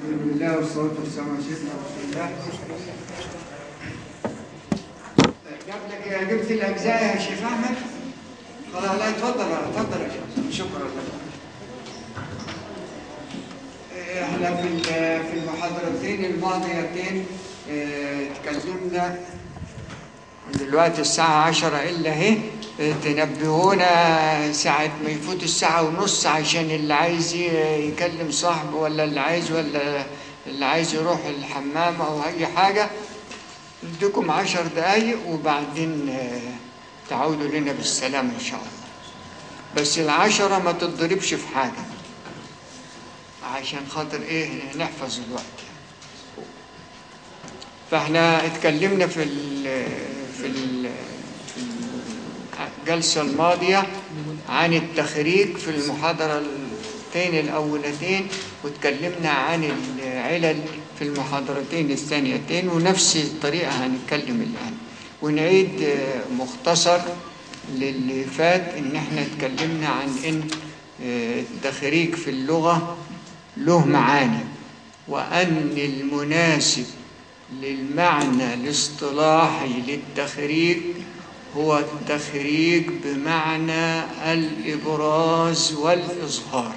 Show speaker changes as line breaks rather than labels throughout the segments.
الحمد لله والصلاة والسلام على سيدنا رسول الله قبلك يا جبت الأجزاء يا شيخ أحمد خلاص لا اتفضل اتفضل يا شيخ شكرا لك احنا في ال- في المحاضرتين الماضيتين اه، اتكلمنا دلوقتي الساعة عشرة إلا اهي اه، تنبهونا ساعة ما يفوت الساعة ونص عشان اللي عايز ي- يكلم صاحبه ولا اللي عايز ولا اللي عايز يروح الحمام أو أي حاجة نديكم عشر دقايق وبعدين اه، تعودوا لنا بالسلام إن شاء الله بس العشرة ما تتضربش في حاجة عشان خاطر ايه نحفظ الوقت فاحنا اتكلمنا في ال في ال في الجلسة الماضية عن التخريج في المحاضرتين الأولتين واتكلمنا عن العلل في المحاضرتين الثانيتين ونفس الطريقة هنتكلم الآن ونعيد آه، مختصر للي فات ان احنا اتكلمنا عن ان آه، التخريج في اللغة له معاني وأن المناسب للمعنى الاصطلاحي للتخريج هو التخريج بمعنى الإبراز والإظهار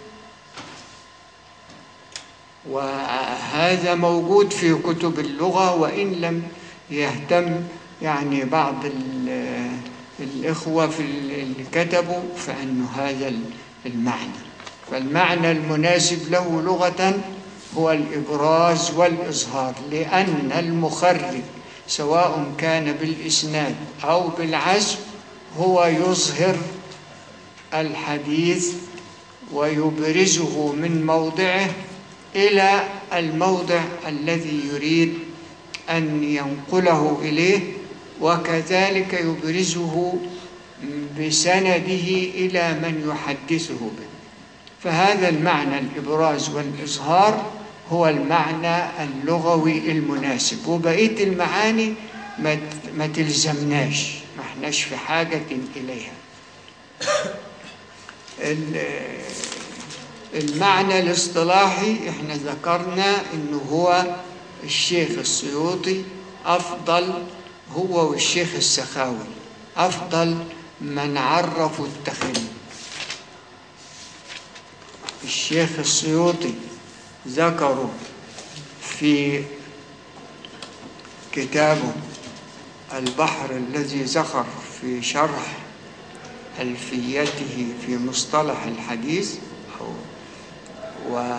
وهذا موجود في كتب اللغة وإن لم يهتم يعني بعض ال- الإخوة في ال- اللي كتبوا فأنه هذا المعنى فالمعنى المناسب له لغة هو الإبراز والإظهار لأن المخرج سواء كان بالإسناد أو بالعزم هو يظهر الحديث ويبرزه من موضعه إلى الموضع الذي يريد أن ينقله إليه وكذلك يبرزه بسنده إلى من يحدثه به فهذا المعنى الإبراز والإظهار هو المعنى اللغوي المناسب وبقية المعاني ما ما تلزمناش ما احناش في حاجة إليها ال- المعنى الاصطلاحي احنا ذكرنا انه هو الشيخ السيوطي افضل هو والشيخ السخاوي افضل من عرفوا التخريج الشيخ السيوطي ذكروا في كتابه البحر الذي زخر في شرح ألفيته في مصطلح الحديث أو و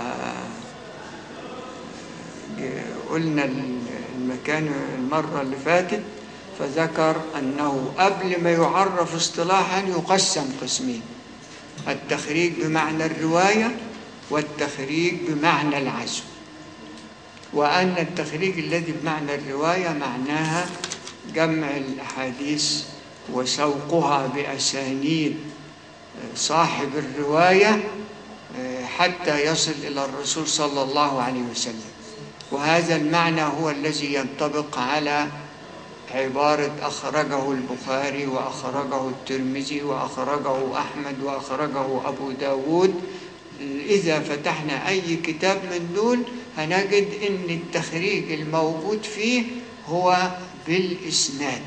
قلنا المكان المرة اللي فاتت فذكر أنه قبل ما يعرف اصطلاحا يقسم قسمين التخريج بمعنى الرواية والتخريج بمعنى العزم وأن التخريج الذي بمعنى الرواية معناها جمع الأحاديث وسوقها بأسانيد صاحب الرواية حتى يصل إلى الرسول صلى الله عليه وسلم وهذا المعنى هو الذي ينطبق على عبارة أخرجه البخاري وأخرجه الترمذي وأخرجه أحمد وأخرجه أبو داود إذا فتحنا أي كتاب من دول هنجد أن التخريج الموجود فيه هو بالإسناد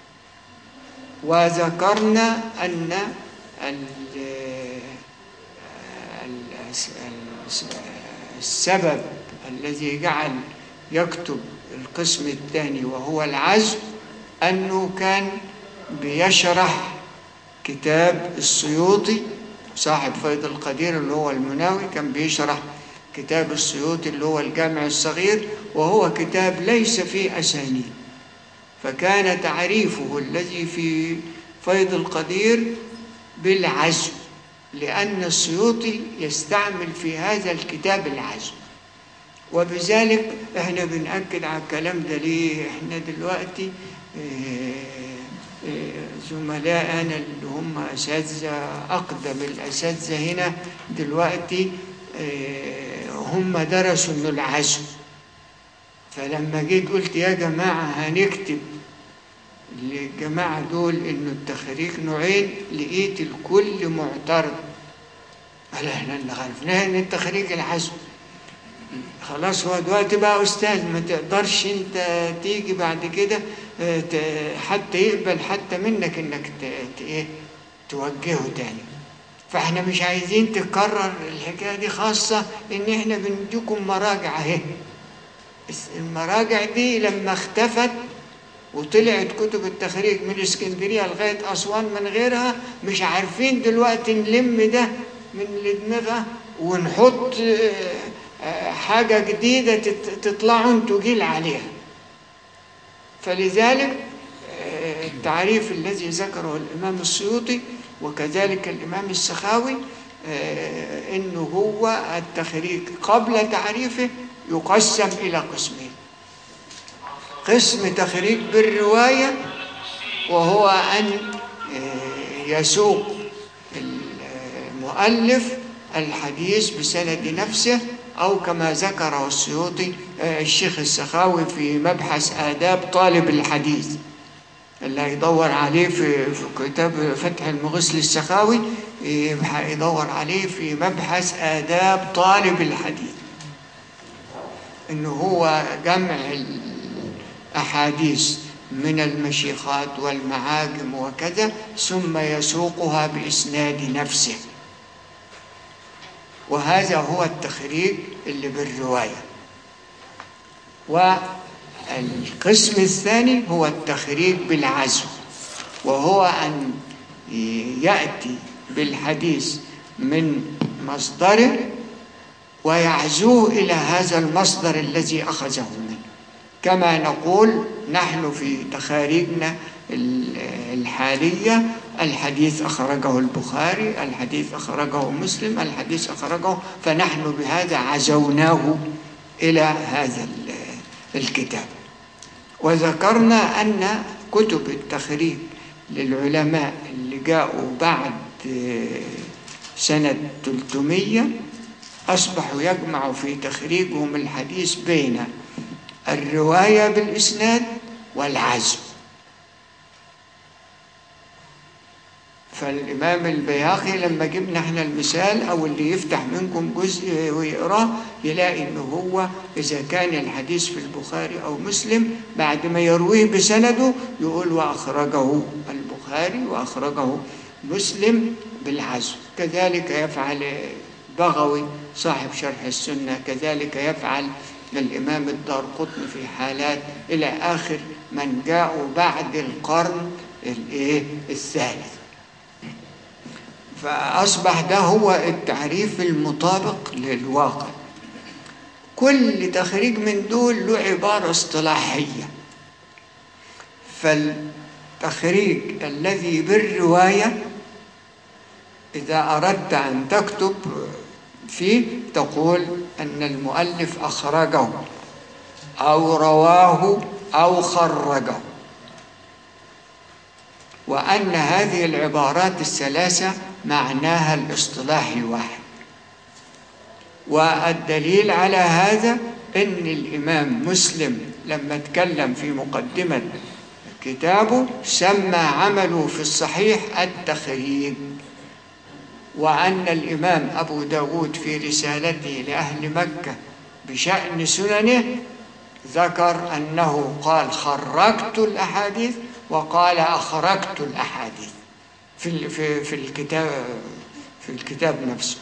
وذكرنا أن السبب الذي جعل يكتب القسم الثاني وهو العزم أنه كان بيشرح كتاب السيوطي صاحب فيض القدير اللي هو المناوي كان بيشرح كتاب السيوطي اللي هو الجامع الصغير وهو كتاب ليس فيه أسانيد فكان تعريفه الذي في فيض القدير بالعزم لأن السيوطي يستعمل في هذا الكتاب العزم وبذلك احنا بنأكد على الكلام ده ليه احنا دلوقتي زملائنا اللي هم أساتذة أقدم الأساتذة هنا دلوقتي هم درسوا إنه العزم فلما جيت قلت يا جماعة هنكتب للجماعة دول إنه التخريج نوعين لقيت الكل معترض قال احنا اللي عرفناه إن التخريج العزم خلاص هو دلوقتي بقى أستاذ ما تقدرش أنت تيجي بعد كده آه، ت- حتى يقبل حتى منك إنك ت- ت- إيه توجهه تاني فاحنا مش عايزين تكرر الحكاية دي خاصة إن احنا بنديكم مراجع أهي الس- المراجع دي لما اختفت وطلعت كتب التخريج من اسكندرية لغاية أسوان من غيرها مش عارفين دلوقتي نلم ده من اللي دماغها ونحط آه، آه، حاجة جديدة تت- تطلعوا انتوا جيل عليها فلذلك آه، التعريف الذي ذكره الإمام السيوطي وكذلك الإمام السخاوي آه، إنه هو التخريج قبل تعريفه يقسم إلى قسمين قسم تخريج بالرواية وهو أن آه، يسوق المؤلف الحديث بسند نفسه أو كما ذكره السيوطي آه، الشيخ السخاوي في مبحث آداب طالب الحديث اللي هيدور عليه في في كتاب فتح المغيث للسخاوي إيه، هيدور عليه في مبحث آداب طالب الحديث إنه هو جمع الأحاديث من المشيخات والمعاجم وكذا ثم يسوقها بإسناد نفسه وهذا هو التخريج اللي بالرواية والقسم الثاني هو التخريج بالعزو وهو أن يأتي بالحديث من مصدره ويعزوه إلى هذا المصدر الذي أخذه منه كما نقول نحن في تخاريجنا الحالية الحديث أخرجه البخاري الحديث أخرجه مسلم الحديث أخرجه فنحن بهذا عزوناه إلى هذا ال- الكتاب وذكرنا أن كتب التخريج للعلماء اللي جاءوا بعد آه، سنة 300 أصبحوا يجمعوا في تخريجهم الحديث بين الرواية بالإسناد والعزم فالإمام البياقي لما جبنا احنا المثال أو اللي يفتح منكم جزء ويقراه يلاقي إنه هو إذا كان الحديث في البخاري أو مسلم بعد ما يرويه بسنده يقول وأخرجه البخاري وأخرجه مسلم بالعزم كذلك يفعل بغوي صاحب شرح السنة كذلك يفعل الإمام الدار قطن في حالات إلى آخر من جاءوا بعد القرن الإيه الثالث فأصبح ده هو التعريف المطابق للواقع كل تخريج من دول له عبارة اصطلاحية فالتخريج الذي بالرواية إذا أردت أن تكتب فيه تقول أن المؤلف أخرجه أو رواه أو خرجه وأن هذه العبارات الثلاثة معناها الاصطلاحي واحد والدليل على هذا أن الإمام مسلم لما تكلم في مقدمة كتابه سمى عمله في الصحيح التخريج وأن الإمام أبو داود في رسالته لأهل مكة بشأن سننه ذكر أنه قال خرجت الأحاديث وقال أخرجت الأحاديث في في في الكتاب في الكتاب نفسه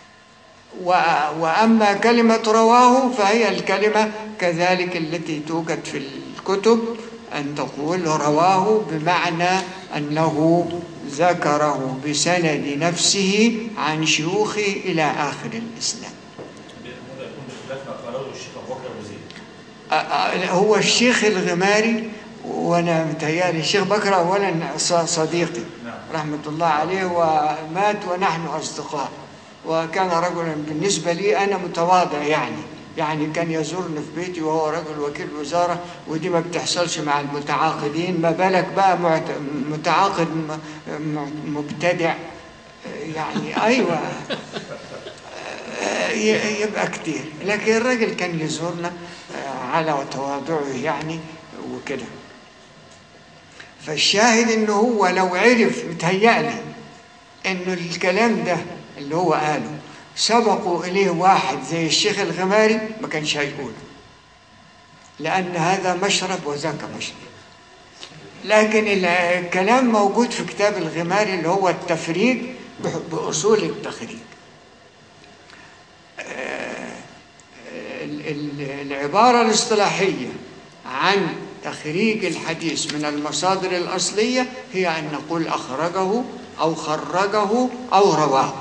وأما كلمة رواه فهي الكلمة كذلك التي توجد في الكتب أن تقول رواه بمعنى أنه ذكره بسند نفسه عن شيوخه إلى آخر الإسلام
هذا يكون بخلاف ما قاله الشيخ ابو بكر ابو زيد
أ- أ- هو الشيخ الغماري وانا متهيألي الشيخ بكر اولا ص- صديقي
نعم.
رحمه الله عليه ومات ونحن اصدقاء وكان رجلا بالنسبه لي انا متواضع يعني يعني كان يزورني في بيتي وهو رجل وكيل وزاره ودي ما بتحصلش مع المتعاقدين ما بالك بقى معت- متعاقد م- م- مبتدع يعني ايوه ي- يبقى كتير لكن الراجل كان يزورنا آه، على تواضعه يعني وكده فالشاهد انه هو لو عرف متهيألي انه الكلام ده اللي هو قاله سبقوا إليه واحد زي الشيخ الغماري ما كانش هيقول لأن هذا مشرب وذاك مشرب لكن الكلام موجود في كتاب الغماري اللي هو التفريق ب- بأصول التخريج آه، ال- ال- العبارة الاصطلاحية عن تخريج الحديث من المصادر الأصلية هي أن نقول أخرجه أو خرجه أو رواه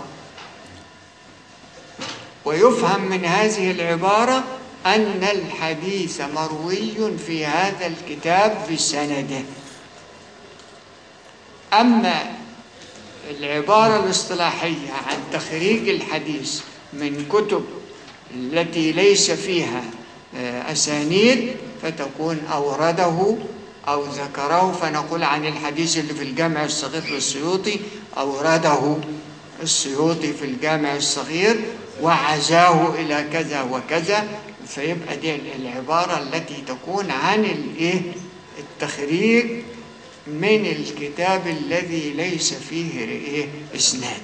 ويفهم من هذه العبارة أن الحديث مروي في هذا الكتاب بسنده أما العبارة الاصطلاحية عن تخريج الحديث من كتب التي ليس فيها آه، أسانيد فتكون أورده أو ذكره فنقول عن الحديث اللي في الجامع الصغير للسيوطي أورده السيوطي في الجامع الصغير وعزاه إلى كذا وكذا فيبقى دي العبارة التي تكون عن الإيه التخريج من الكتاب الذي ليس فيه إيه إسناد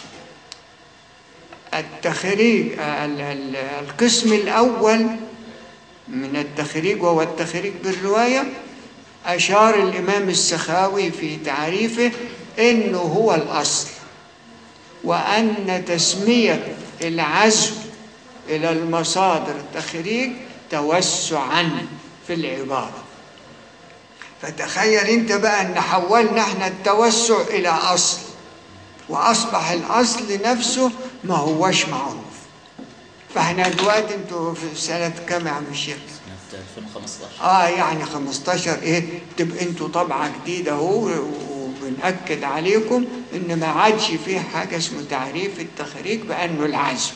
التخريج ال- ال- القسم الأول من التخريج وهو التخريج بالرواية أشار الإمام السخاوي في تعريفه إنه هو الأصل وأن تسمية العزو إلى المصادر التخريج توسعا في العبارة فتخيل انت بقى ان حولنا احنا التوسع الى اصل واصبح الاصل نفسه ما هوش معروف فاحنا دلوقتي انتوا في سنة كام يا عم الشيخ؟
سنة 2015
اه يعني 15 ايه تبقى انتوا طبعة جديدة اهو وبنأكد عليكم ان ما عادش فيه حاجة اسمه تعريف التخريج بأنه العزم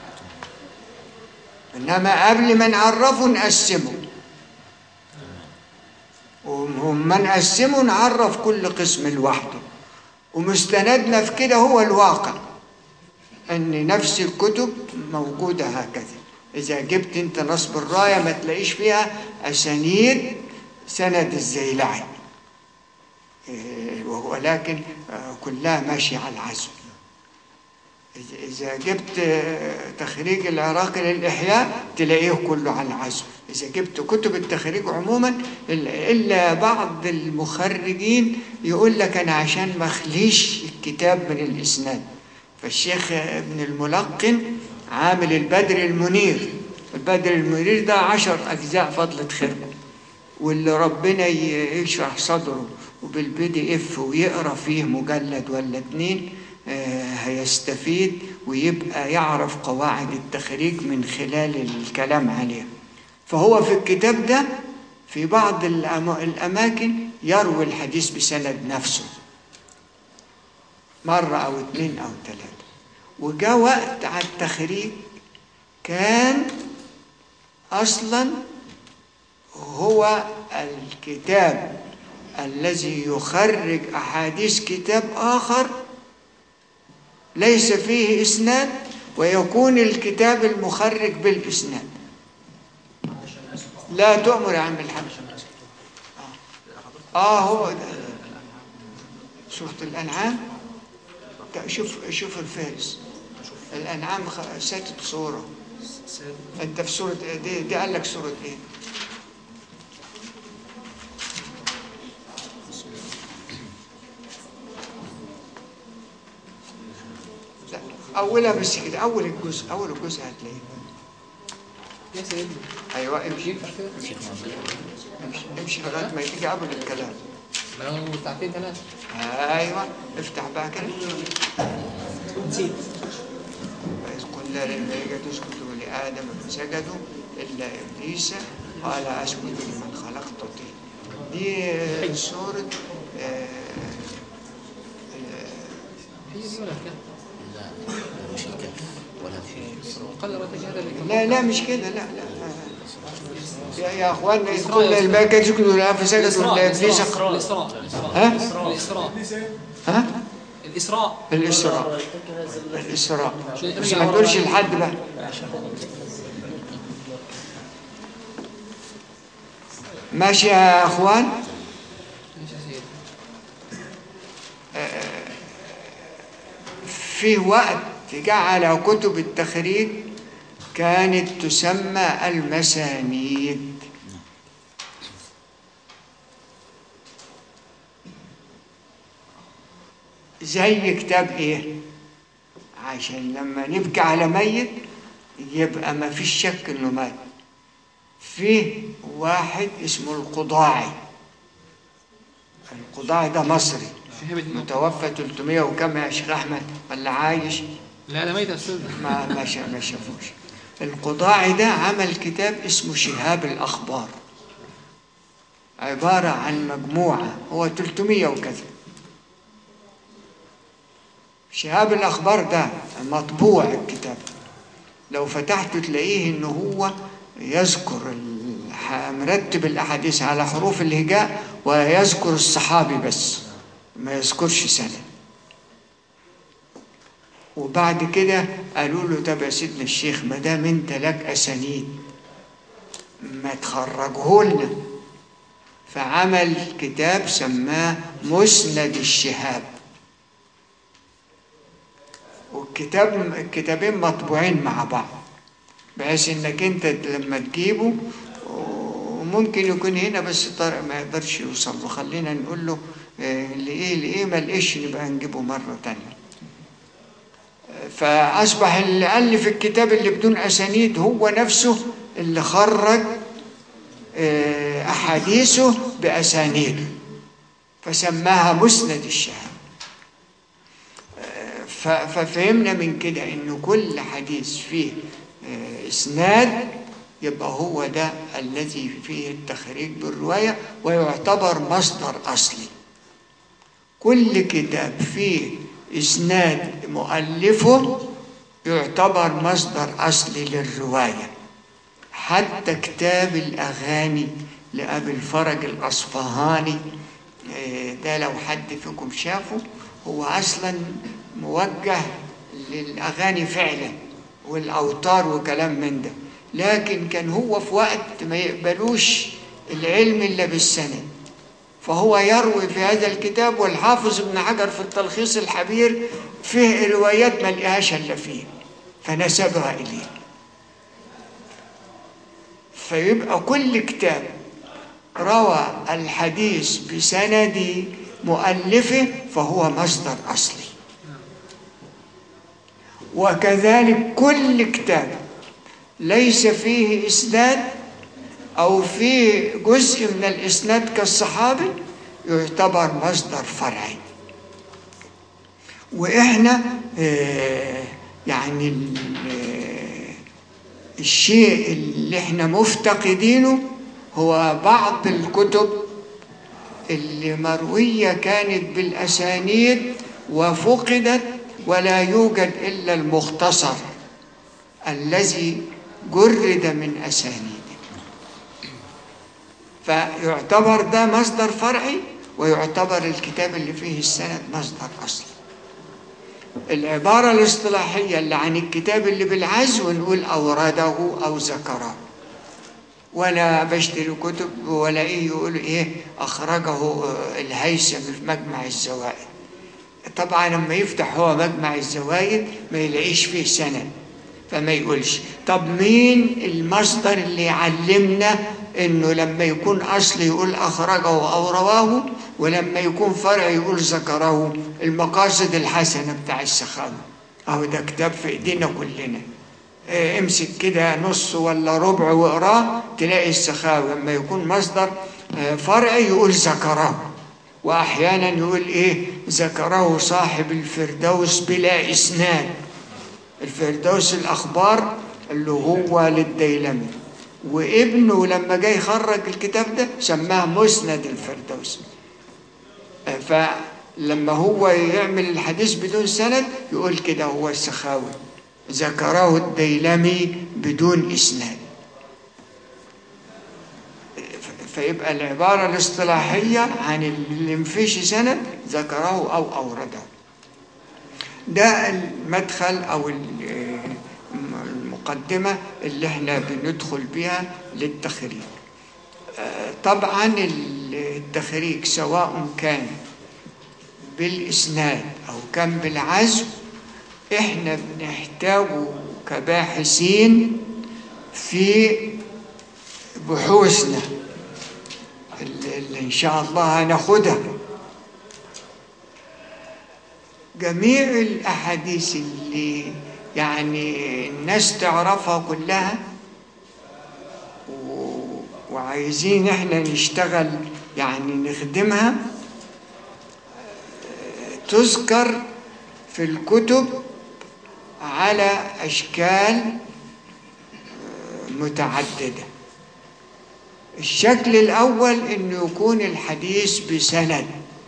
انما قبل ما نعرفه نقسمه وما نقسمه نعرف كل قسم لوحده ومستندنا في كده هو الواقع ان نفس الكتب موجودة هكذا اذا جبت انت نصب الراية ما تلاقيش فيها اسانيد سند الزيلعي إيه، ولكن آه، كلها ماشية على العزم إذا- إذا جبت آه، تخريج العراقي للإحياء تلاقيه كله على العزم إذا جبت كتب التخريج عموما إلا- إلا بعض المخرجين يقول لك أنا عشان ما أخليش الكتاب من الإسناد فالشيخ ابن الملقن عامل البدر المنير البدر المنير ده عشر أجزاء فضلة خيركم واللي ربنا ي- يشرح صدره وبالبي دي اف ويقرا فيه مجلد ولا اتنين آه، هيستفيد ويبقى يعرف قواعد التخريج من خلال الكلام عليها فهو في الكتاب ده في بعض الأما- الأماكن يروي الحديث بسند نفسه مرة أو اتنين أو تلاتة وجاء وقت على التخريج كان أصلا هو الكتاب الذي يخرج أحاديث كتاب آخر ليس فيه إسناد ويكون الكتاب المخرج بالإسناد لا تؤمر يا عم الحاج آه هو ده سورة الأنعام ده شوف شوف الفارس الأنعام خ- ساتت صورة أنت في سورة إيه؟ دي, دي قال لك سورة إيه؟ لا أولها بس كده أول الجزء أول الجزء هتلاقيه
يا سيدنا
أيوه امشي
شيخ منصور
امشي امشي لغاية ما تيجي قبل الكلام
ما هو ساعتين ثلاثة
أيوه افتح بقى كده
نسيت
وإذ قلنا للملائكة اسجدوا لآدم فسجدوا إلا إبليس قال أسجد لمن خلقت طين دي آه، سورة آه، آه،
هي دي ولا كده
لا مش الكهف ولا في
قدر وتجاهل
لا لا مش كده لا لا يا يا اخوانا إذ قلنا للملائكة اسجدوا لآدم فسجدوا إلا إبليس
الإسراء الإسراء
ها
الإسراء
ها
الإسراء
الإسراء الإسراء
شيء
بس
رجع
ما
ورا.
تقولش لحد بقى ماشي يا اخوان
ماشي يا سيدي
في وقت فجعل كتب التخريج كانت تسمى المسانيد زي كتاب ايه عشان لما نبكي على ميت يبقى ما فيش شك انه مات فيه واحد اسمه القضاعي القضاعي ده مصري
شهاب الدين
متوفى 300 وكم يا شيخ احمد ولا عايش
لا ده ميت يا استاذ
ما ما شا- ما شافوش القضاعي ده عمل كتاب اسمه شهاب الأخبار عبارة عن مجموعة هو 300 وكذا شهاب الأخبار ده مطبوع الكتاب لو فتحته تلاقيه إن هو يذكر الح- مرتب الأحاديث على حروف الهجاء ويذكر الصحابي بس ما يذكرش سند وبعد كده قالوا له طب يا سيدنا الشيخ ما دام انت لك اسانيد ما تخرجه لنا فعمل كتاب سماه مسند الشهاب والكتاب الكتابين مطبوعين مع بعض بحيث انك انت لما تجيبه وممكن يكون هنا بس طارق ما يقدرش يوصل له خلينا نقول له آه، لايه لايه ما لقيش نبقى نجيبه مره تانيه فأصبح اللي ألف الكتاب اللي بدون أسانيد هو نفسه اللي خرج آه، أحاديثه بأسانيد فسماها مسند الشهاب آه، ف- ففهمنا من كده إنه كل حديث فيه آه، إسناد يبقى هو ده الذي فيه التخريج بالرواية ويعتبر مصدر أصلي كل كتاب فيه إسناد مؤلفه يعتبر مصدر أصلي للرواية حتى كتاب الأغاني لأبي الفرج الأصفهاني إيه، ده لو حد فيكم شافه هو أصلا موجه للأغاني فعلا والأوتار وكلام من ده لكن كان هو في وقت ما يقبلوش العلم إلا بالسند فهو يروي في هذا الكتاب والحافظ ابن حجر في التلخيص الحبير فيه روايات ما لقاهاش الا فيه فنسبها اليه فيبقى كل كتاب روى الحديث بسند مؤلفه فهو مصدر اصلي وكذلك كل كتاب ليس فيه اسناد أو في جزء من الإسناد كالصحابي يعتبر مصدر فرعي وإحنا آه، يعني ال- آه، الشيء اللي إحنا مفتقدينه هو بعض الكتب اللي مروية كانت بالأسانيد وفقدت ولا يوجد إلا المختصر الذي جرد من أسانيده فيعتبر ده مصدر فرعي ويعتبر الكتاب اللي فيه السند مصدر أصلي العبارة الاصطلاحية اللي عن الكتاب اللي بالعزو نقول أورده أو ذكره ولا بشتري كتب ولا إيه يقول إيه أخرجه آه، الهيثم في مجمع الزوائد طبعا لما يفتح هو مجمع الزوائد ما يلاقيش فيه سند فما يقولش طب مين المصدر اللي يعلمنا انه لما يكون اصل يقول اخرجه او رواه ولما يكون فرع يقول ذكره المقاصد الحسنه بتاع السخاوه اهو ده كتاب في ايدينا كلنا آه، امسك كده نص ولا ربع واقراه تلاقي السخاوه لما يكون مصدر آه، فرعي يقول ذكره واحيانا يقول ايه ذكره صاحب الفردوس بلا اسناد الفردوس الأخبار اللي هو للديلمي وابنه لما جاي يخرج الكتاب ده سماه مسند الفردوس فلما هو يعمل الحديث بدون سند يقول كده هو السخاوي ذكره الديلمي بدون إسناد فيبقى العبارة الاصطلاحية عن اللي مفيش سند ذكره أو أورده ده المدخل او ال- المقدمه اللي احنا بندخل بها للتخريج آه، طبعا التخريج سواء كان بالاسناد او كان بالعزم احنا بنحتاجه كباحثين في بحوثنا اللي اللي ان شاء الله هناخدها جميع الاحاديث اللي يعني الناس تعرفها كلها و- وعايزين احنا نشتغل يعني نخدمها تذكر في الكتب على اشكال متعدده الشكل الاول انه يكون الحديث بسند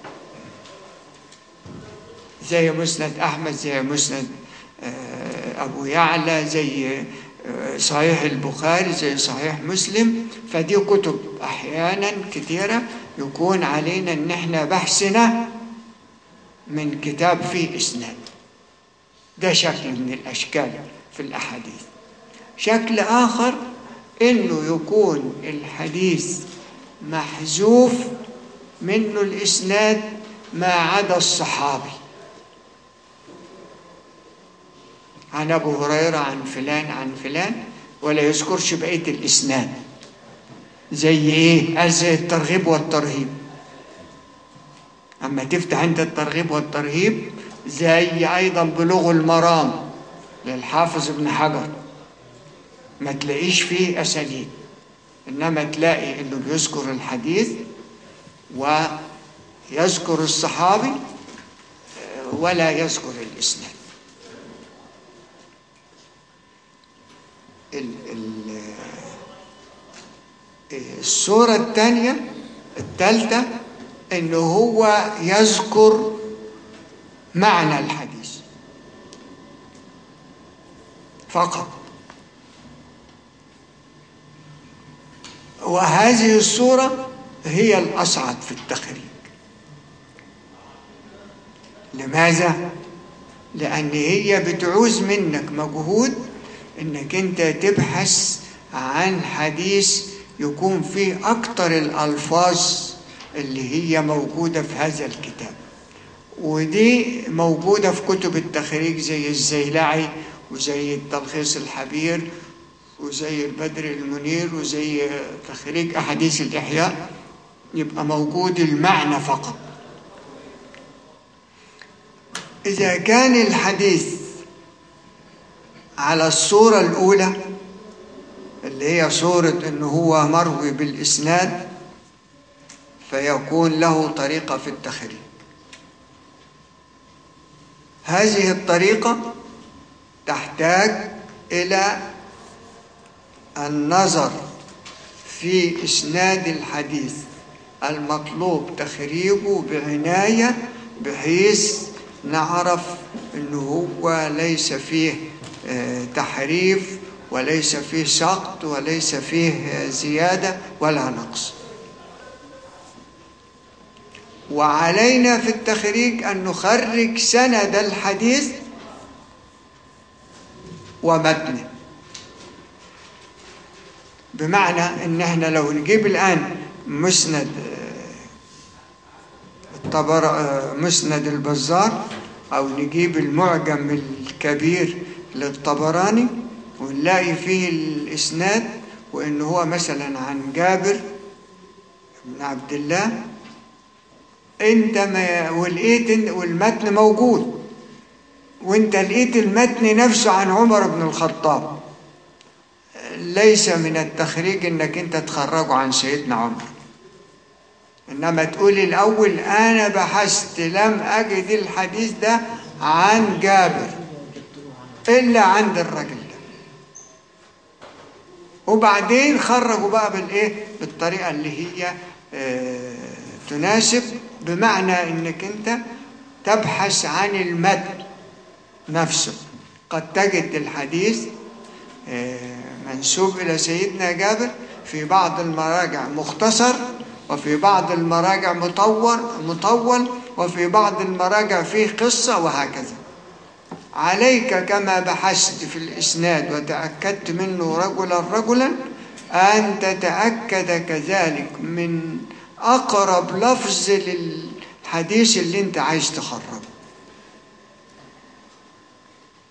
زي مسند احمد زي مسند آه، ابو يعلى زي آه، صحيح البخاري زي صحيح مسلم فدي كتب احيانا كثيره يكون علينا ان احنا بحثنا من كتاب فيه اسناد ده شكل من الاشكال في الاحاديث شكل اخر انه يكون الحديث محذوف منه الاسناد ما عدا الصحابي عن ابو هريره عن فلان عن فلان ولا يذكرش بقيه الاسناد زي ايه قال زي الترغيب والترهيب اما تفتح انت الترغيب والترهيب زي ايضا بلوغ المرام للحافظ ابن حجر ما تلاقيش فيه اساليب انما تلاقي انه بيذكر الحديث ويذكر الصحابي آه، ولا يذكر الاسناد ال- ال- آه، الصورة الثانية الثالثة انه هو يذكر معنى الحديث فقط وهذه الصورة هي الأصعب في التخريج لماذا؟ لأن هي بتعوز منك مجهود إنك أنت تبحث عن حديث يكون فيه أكتر الألفاظ اللي هي موجودة في هذا الكتاب ودي موجودة في كتب التخريج زي الزيلعي وزي التلخيص الحبير وزي البدر المنير وزي تخريج أحاديث الإحياء يبقى موجود المعنى فقط إذا كان الحديث على الصورة الأولى اللي هي صورة إنه هو مروي بالإسناد فيكون له طريقة في التخريج هذه الطريقة تحتاج إلى النظر في إسناد الحديث المطلوب تخريجه بعناية بحيث نعرف أنه هو ليس فيه آه، تحريف وليس فيه سقط وليس فيه آه، زيادة ولا نقص وعلينا في التخريج أن نخرج سند الحديث ومتنه بمعنى ان احنا لو نجيب الان مسند آه، الطبر آه، مسند البزار او نجيب المعجم الكبير للطبراني ونلاقي فيه الاسناد وان هو مثلا عن جابر بن عبد الله انت ما ولقيت إن- والمتن موجود وانت لقيت المتن نفسه عن عمر بن الخطاب ليس من التخريج انك انت تخرجه عن سيدنا عمر انما تقول الاول انا بحثت لم اجد الحديث ده عن جابر الا عند الرجل ده وبعدين خرجوا بقى بالايه بالطريقه اللي هي آه، تناسب بمعنى انك انت تبحث عن المتن نفسه قد تجد الحديث آه، منسوب إلى سيدنا جابر في بعض المراجع مختصر وفي بعض المراجع مطور مطول وفي بعض المراجع فيه قصة وهكذا عليك كما بحثت في الإسناد وتأكدت منه رجلا رجلا أن تتأكد كذلك من أقرب لفظ للحديث اللي أنت عايز تخرجه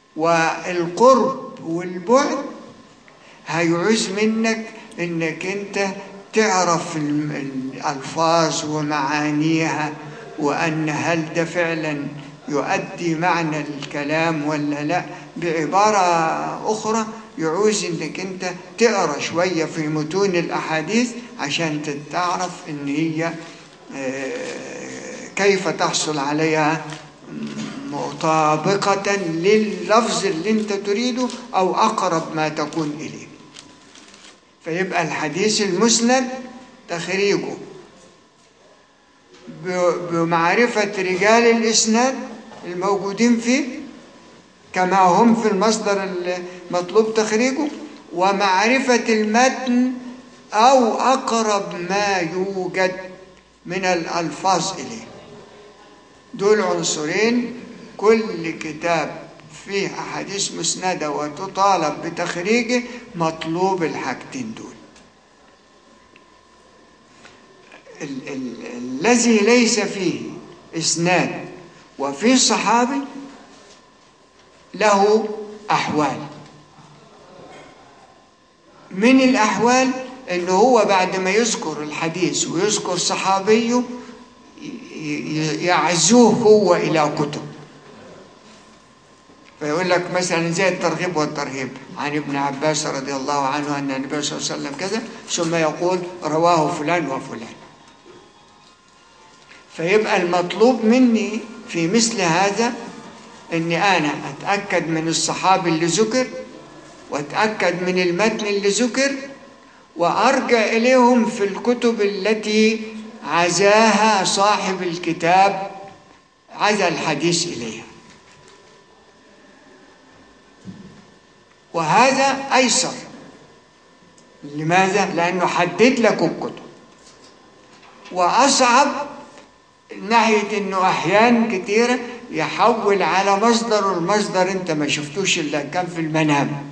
والقرب والبعد هيعوز منك انك انت تعرف الم- الالفاظ ومعانيها وان هل ده فعلا يؤدي معنى الكلام ولا لا بعباره اخرى يعوز انك انت تقرا شويه في متون الاحاديث عشان تعرف ان هي آه، كيف تحصل عليها مطابقة لللفظ اللي انت تريده او اقرب ما تكون اليه فيبقى الحديث المسند تخريجه ب- بمعرفة رجال الإسناد الموجودين فيه كما هم في المصدر المطلوب تخريجه ومعرفة المتن أو أقرب ما يوجد من الألفاظ إليه دول عنصرين كل كتاب فيه أحاديث مسندة وتطالب بتخريجه مطلوب الحاجتين دول ال- ال- الذي ليس فيه إسناد وفيه صحابي له أحوال من الأحوال إنه هو بعد ما يذكر الحديث ويذكر صحابيه ي- ي- يعزوه هو إلى كتب فيقول لك مثلا زي الترغيب والترهيب عن ابن عباس رضي الله عنه أن النبي صلى الله عليه وسلم كذا ثم يقول رواه فلان وفلان فيبقى المطلوب مني في مثل هذا اني انا اتاكد من الصحابي اللي ذكر واتاكد من المتن اللي ذكر وارجع اليهم في الكتب التي عزاها صاحب الكتاب عزا الحديث اليها وهذا ايسر لماذا لانه حدد لك الكتب واصعب ناحية انه احيان كتيرة يحول على مصدر والمصدر انت ما شفتوش الا كان في المنام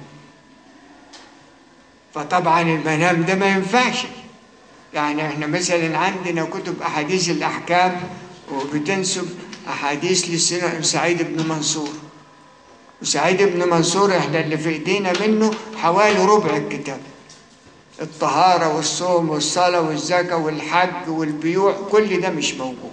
فطبعا المنام ده ما ينفعش يعني احنا مثلا عندنا كتب احاديث الاحكام وبتنسب احاديث لسنا- سعيد بن منصور وسعيد بن منصور احنا اللي في ايدينا منه حوالي ربع الكتاب الطهارة والصوم والصلاة والزكاة والحج والبيوع كل ده مش موجود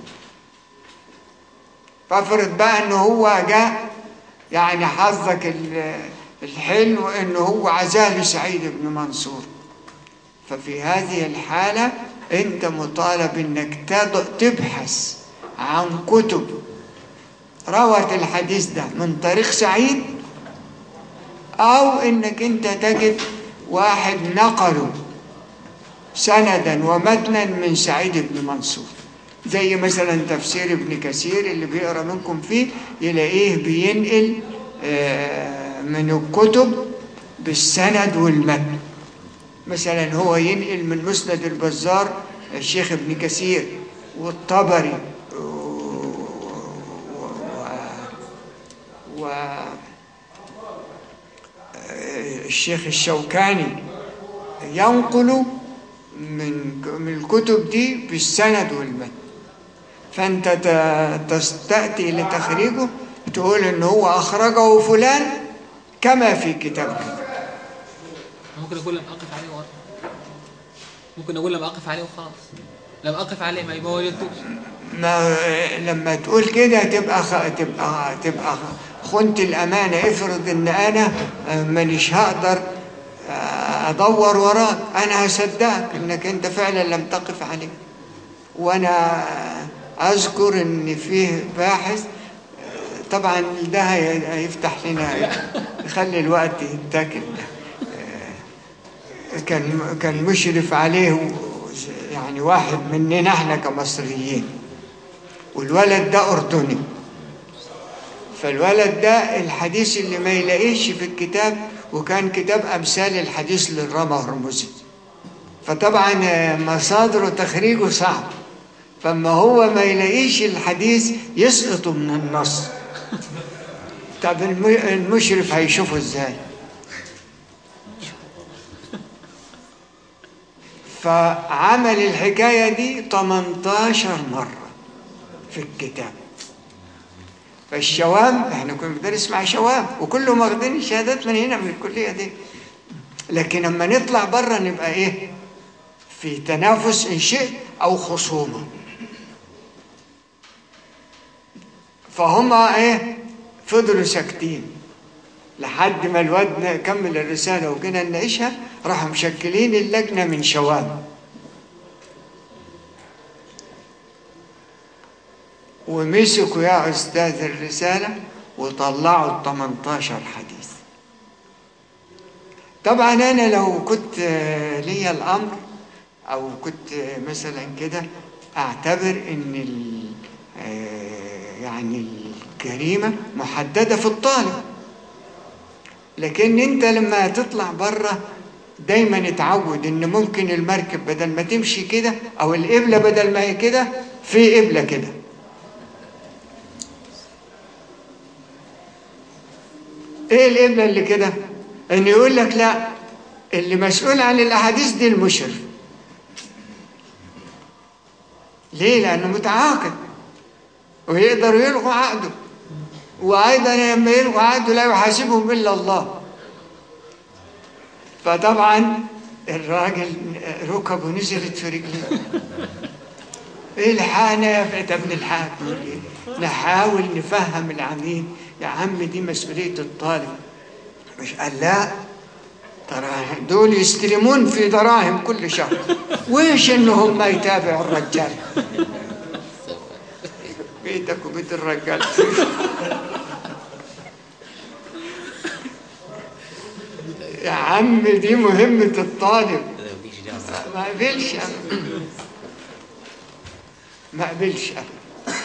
فافرض بقى انه هو جاء يعني حظك ال- الحلو انه هو عزاه لسعيد بن منصور ففي هذه الحالة انت مطالب انك تض- تبحث عن كتب روت الحديث ده من طريق سعيد او انك انت تجد واحد نقله سندا ومتنا من سعيد بن منصور زي مثلا تفسير ابن كثير اللي بيقرا منكم فيه يلاقيه بينقل آه، من الكتب بالسند والمتن مثلا هو ينقل من مسند البزار الشيخ ابن كثير والطبري و, و... و... الشيخ الشوكاني ينقل من من الكتب دي بالسند والمتن فانت ت- تس- تاتي لتخريجه تقول ان هو اخرجه فلان كما في كتاب كذا
ممكن اقول لم اقف عليه وأقف. ممكن اقول لم اقف عليه وخلاص لم اقف عليه ما ما وجدتوش
ما لما تقول كده تبقى خ... تبقى تبقى خنت الامانه افرض ان انا مانيش هقدر ادور وراك انا هصدقك انك انت فعلا لم تقف عليه وانا اذكر ان فيه باحث طبعا ده هي- هيفتح لنا يخلي الوقت يتاكل كان كان مشرف عليه يعني واحد مننا احنا كمصريين والولد ده أردني فالولد ده الحديث اللي ما يلاقيش في الكتاب وكان كتاب أمثال الحديث للرمى هرمزي فطبعا مصادره تخريجه صعب فما هو ما يلاقيش الحديث يسقط من النص طب الم- المشرف هيشوفه ازاي فعمل الحكاية دي 18 مرة في الكتاب فالشوام احنا كنا بندرس مع شوام وكلهم واخدين الشهادات من هنا من الكليه دي لكن لما نطلع بره نبقى ايه في تنافس ان شئت او خصومه فهم ايه فضلوا ساكتين لحد ما الواد كمل الرساله وجينا نناقشها راحوا مشكلين اللجنه من شوام ومسكوا يا استاذ الرساله وطلعوا ال 18 حديث طبعا انا لو كنت آه، ليا الامر او كنت آه، مثلا كده اعتبر ان ال- آه، يعني الجريمه محدده في الطالب لكن انت لما تطلع بره دايما اتعود ان ممكن المركب بدل ما تمشي كده او القبله بدل ما هي كده في قبله كده ايه القبله اللي كده ان يقول لك لا اللي مسؤول عن الاحاديث دي المشرف ليه لانه متعاقد ويقدروا يلغوا عقده وايضا لما يلغوا عقده لا يحاسبهم الا الله فطبعا الراجل ركبه نزلت في رجليه الحقنا يا ف- طب نلحقك نقول ايه؟ نحاول نفهم العميل يا عم دي مسؤوليه الطالب مش قال لا ترى دول يستلمون في دراهم كل شهر ويش ان هم يتابعوا الرجال بيتك وبيت الرجال يا عم دي مهمة الطالب
هذا بيجي لازم
ما قبلش أبدا ما قبلش أبدا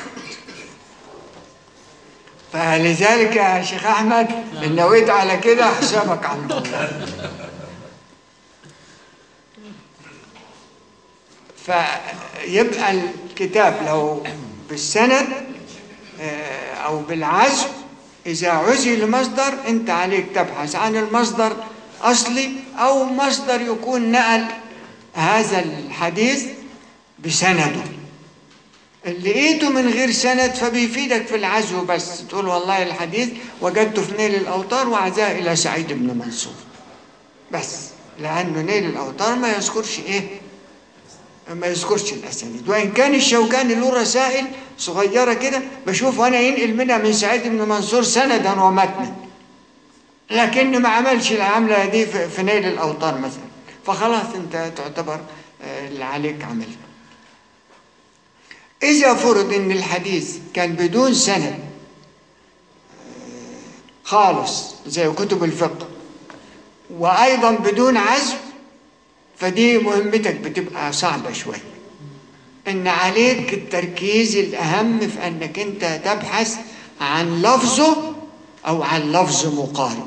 فلذلك يا شيخ أحمد إن نويت على كده حسابك عند الله فيبقى الكتاب لو بالسند آه، أو بالعزم إذا عزل مصدر أنت عليك تبحث عن المصدر أصلي أو مصدر يكون نقل هذا الحديث بسنده اللي لقيته من غير سند فبيفيدك في العزو بس تقول والله الحديث وجدته في نيل الأوطار وعزاه إلى سعيد بن منصور بس لأنه نيل الأوطار ما يذكرش إيه ما يذكرش الأسانيد وإن كان الشوكاني له رسائل صغيرة كده بشوف أنا ينقل منها من سعيد بن منصور سندا ومتنا لكن ما عملش العملة دي في في نيل الأوطار مثلا فخلاص أنت تعتبر آه، اللي عليك عملت إذا فرض إن الحديث كان بدون سند آه، خالص زي كتب الفقه وأيضا بدون عزم فدي مهمتك بتبقى صعبة شوية إن عليك التركيز الأهم في أنك أنت تبحث عن لفظه أو عن لفظ مقارن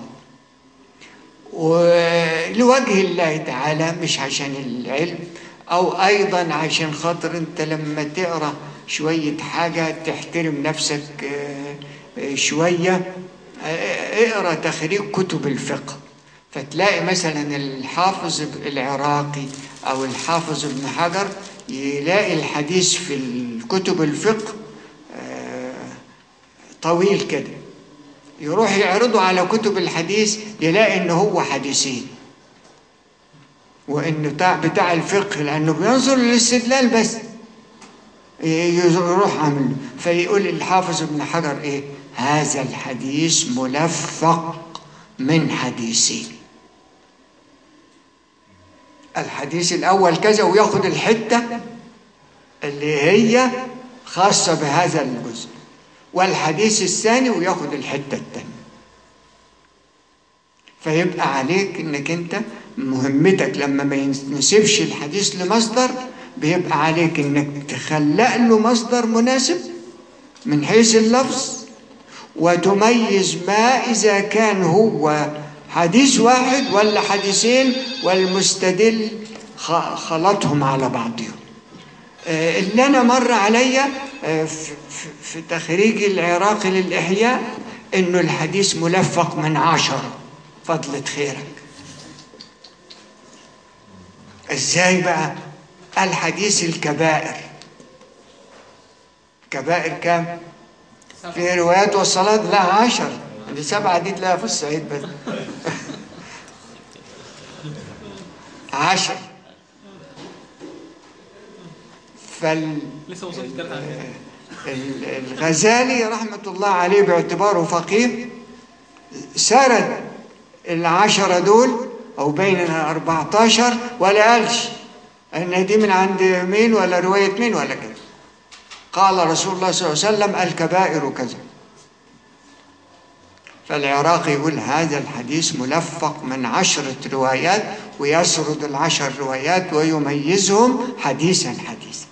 ولوجه الله تعالى مش عشان العلم أو أيضا عشان خاطر أنت لما تقرأ شوية حاجة تحترم نفسك آه، آه، شوية آه، اقرأ تخريج كتب الفقه فتلاقي مثلا الحافظ العراقي أو الحافظ ابن حجر يلاقي الحديث في الكتب الفقه آه، طويل كده يروح يعرضه على كتب الحديث يلاقي ان هو حديثين وان بتاع بتاع الفقه لانه بينظر للاستدلال بس يروح عامله فيقول الحافظ ابن حجر ايه هذا الحديث ملفق من حديثين الحديث الاول كذا وياخد الحته اللي هي خاصه بهذا الجزء والحديث الثاني وياخد الحته الثانيه فيبقى عليك انك انت مهمتك لما ما ينسبش الحديث لمصدر بيبقى عليك انك تخلق له مصدر مناسب من حيث اللفظ وتميز ما اذا كان هو حديث واحد ولا حديثين والمستدل خ- خلطهم على بعضهم آه، اللي انا مر عليا آه، في- في- في تخريج العراقي للاحياء انه الحديث ملفق من عشرة فضلة خيرك ازاي بقى الحديث الكبائر كبائر كام في روايات والصلاة لا عشر دي سبعة دي تلاقيها في الصعيد بس عشر فال
لسه وصلت الثلاث عن
ال- الغزالي رحمة الله عليه باعتباره فقيه سرد العشرة دول أو بين الأربعتاشر ولا قالش إن دي من عند مين ولا رواية مين ولا كده قال رسول الله صلى الله عليه وسلم الكبائر كذا فالعراقي يقول هذا الحديث ملفق من عشرة روايات ويسرد العشر روايات ويميزهم حديثا حديثا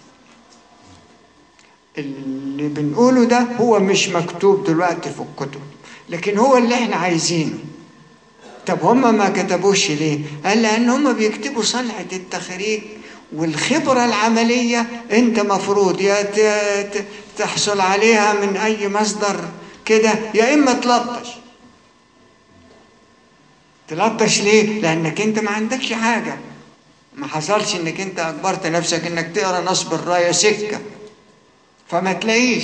اللي بنقوله ده هو مش مكتوب دلوقتي في الكتب لكن هو اللي احنا عايزينه طب هم ما كتبوش ليه قال لان هم بيكتبوا صنعة التخريج والخبرة العملية انت مفروض يا ت- ت- تحصل عليها من اي مصدر كده يا اما تلطش تلطش ليه لانك انت ما عندكش حاجة ما حصلش انك انت اجبرت نفسك انك تقرا نصب الرايه سكه فما تلاقيش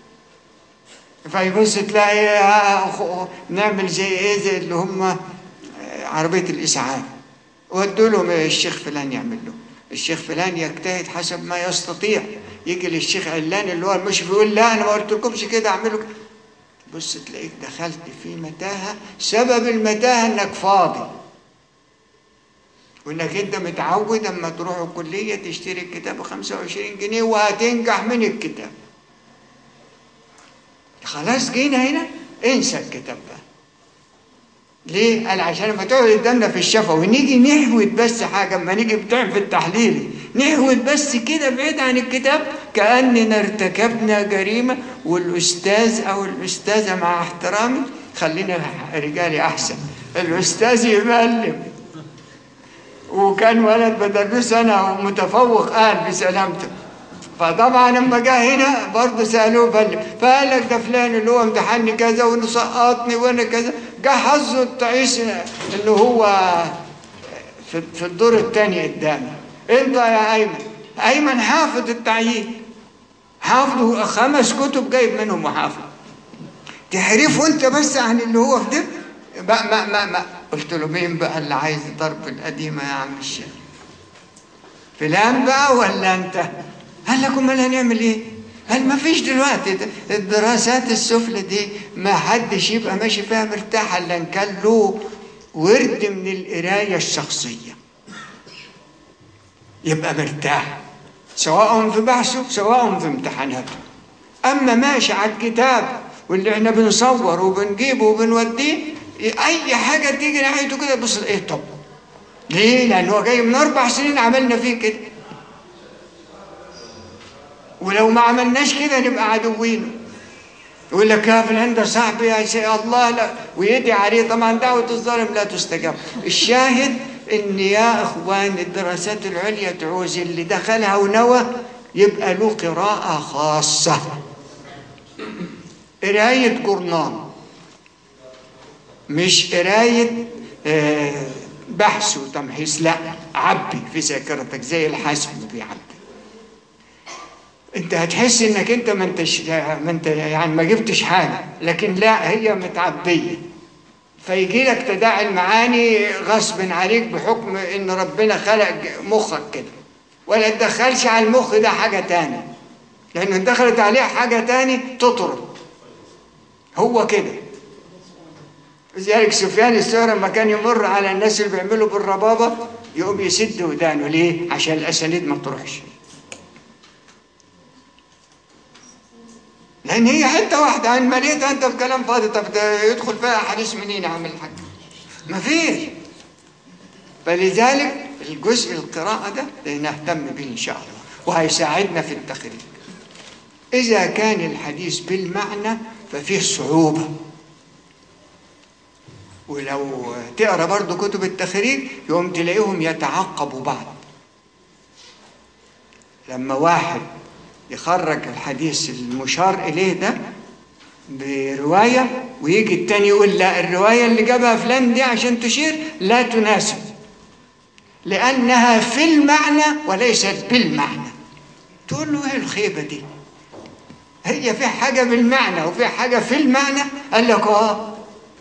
فيبص تلاقي آه، خ- نعمل زي ايه زي اللي هم آه، عربيه الاسعاف ودوا لهم الشيخ فلان يعمل له الشيخ فلان يجتهد حسب ما يستطيع يجي للشيخ علان اللي هو المشرف يقول لا انا ما قلتلكمش كده اعملوا كده بص تلاقيك دخلت في متاهه سبب المتاهه انك فاضي وانك انت متعود اما تروح الكليه تشتري الكتاب ب 25 جنيه وهتنجح من الكتاب خلاص جينا هنا انسى الكتاب بقى ليه؟ قال عشان لما تقعد قدامنا في الشفا ونيجي نحود بس حاجه اما نيجي بتاع في التحليل نحود بس كده بعيد عن الكتاب كاننا ارتكبنا جريمه والاستاذ او الاستاذه مع احترامي خلينا رجالي احسن الاستاذ يبلم وكان ولد بدرسه انا متفوق قال بسلامته فطبعا لما جه هنا برضه سالوه بل فقال لك ده فلان اللي هو امتحني كذا وانه سقطني وانا كذا جه حظه التعيس انه هو في, في الدور الثاني قدامي انت يا ايمن ايمن حافظ التعيين حافظه خمس كتب جايب منهم محافظ تحرفه انت بس عن اللي هو في ده ما ما ما, ما. قلت له مين بقى اللي عايز ضرب القديمه يا عم الشيخ فلان بقى ولا انت قال لك امال هنعمل ايه قال ما فيش دلوقتي ده- الدراسات السفلى دي ما حدش يبقى ماشي فيها مرتاح الا ان كان له ورد من القرايه الشخصيه يبقى مرتاح سواء في بحثه سواء في امتحاناته اما ماشي على الكتاب واللي احنا بنصور وبنجيبه وبنوديه اي حاجه تيجي ناحيته كده بص ايه طب ليه لان هو جاي من اربع سنين عملنا فيه كده ولو ما عملناش كده نبقى عدوين يقول لك يا فلان ده صاحبي يا شيء الله لا ويدعي عليه طبعا دعوة الظالم لا تستجاب الشاهد ان يا اخوان الدراسات العليا تعوز اللي دخلها ونوى يبقى له قراءة خاصة قراية جورنال مش قراية آه، بحث وتمحيص لا عبي في ذاكرتك زي الحاسب بيعبي انت هتحس انك انت ما انتش ما انت يعني ما جبتش حاجه لكن لا هي متعبيه فيجي لك تداعي المعاني غصب عليك بحكم ان ربنا خلق مخك كده ولا تدخلش على المخ ده حاجه تاني لانه إن دخلت عليه حاجه تاني تطرد هو كده لذلك سفيان الثوري لما كان يمر على الناس اللي بيعملوا بالربابه يقوم يسد ودانه ليه؟ عشان الاسانيد ما تروحش لان هي حته واحده ان مليتها انت بكلام فاضي طب ده يدخل فيها حديث منين يا عم الحاج ما فيش فلذلك الجزء القراءه ده نهتم به ان شاء الله وهيساعدنا في التخريج اذا كان الحديث بالمعنى ففيه صعوبه ولو تقرا برضو كتب التخريج يقوم تلاقيهم يتعقبوا بعض لما واحد يخرج الحديث المشار إليه ده برواية ويجي التاني يقول لا الرواية اللي جابها فلان دي عشان تشير لا تناسب لأنها في المعنى وليست بالمعنى تقول له ايه الخيبة دي هي في حاجة بالمعنى وفي حاجة في المعنى قال لك اه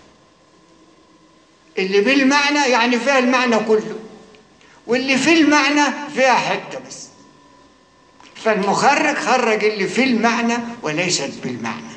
اللي بالمعنى يعني فيها المعنى كله واللي في المعنى فيها حتة بس فالمخرج خرج اللي في المعنى وليست بالمعنى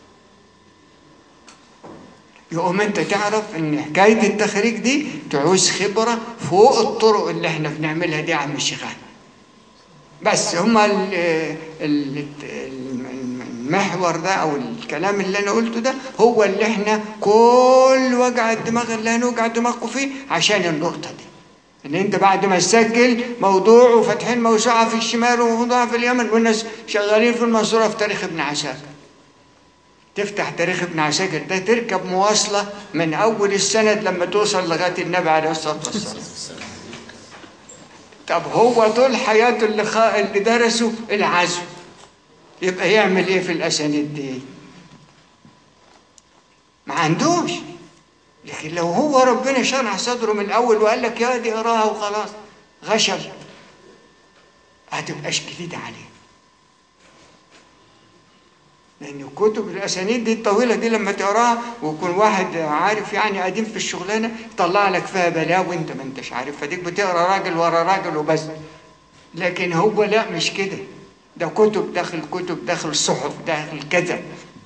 يقوم انت تعرف ان حكاية التخريج دي تعوز خبرة فوق الطرق اللي احنا بنعملها دي يا عم الشيخ أحمد. بس هما ال- ال- المحور ده او الكلام اللي انا قلته ده هو اللي احنا كل وجع الدماغ اللي هنوجع دماغكم فيه عشان النقطة دي ان انت بعد ما تسجل موضوع وفاتحين موسوعة في الشمال وموضوع في اليمن والناس شغالين في المنصورة في تاريخ ابن عساكر تفتح تاريخ ابن عساكر ده تركب مواصلة من أول السند لما توصل لغاية النبي عليه الصلاة والسلام طب هو طول حياته اللي, خ... اللي درسه العزم يبقى يعمل ايه في الأسانيد دي ما عندوش لكن لو هو ربنا شرح صدره من الأول وقال لك يا دي اقراها وخلاص غشب هتبقاش جديدة عليه لأن كتب الأسانيد دي الطويلة دي لما تقراها ويكون واحد عارف يعني قديم في الشغلانة يطلع لك فيها بلاوي وأنت ما أنتش عارف فديك بتقرا راجل ورا راجل وبس لكن هو لا مش كده ده كتب داخل كتب داخل صحف داخل كذا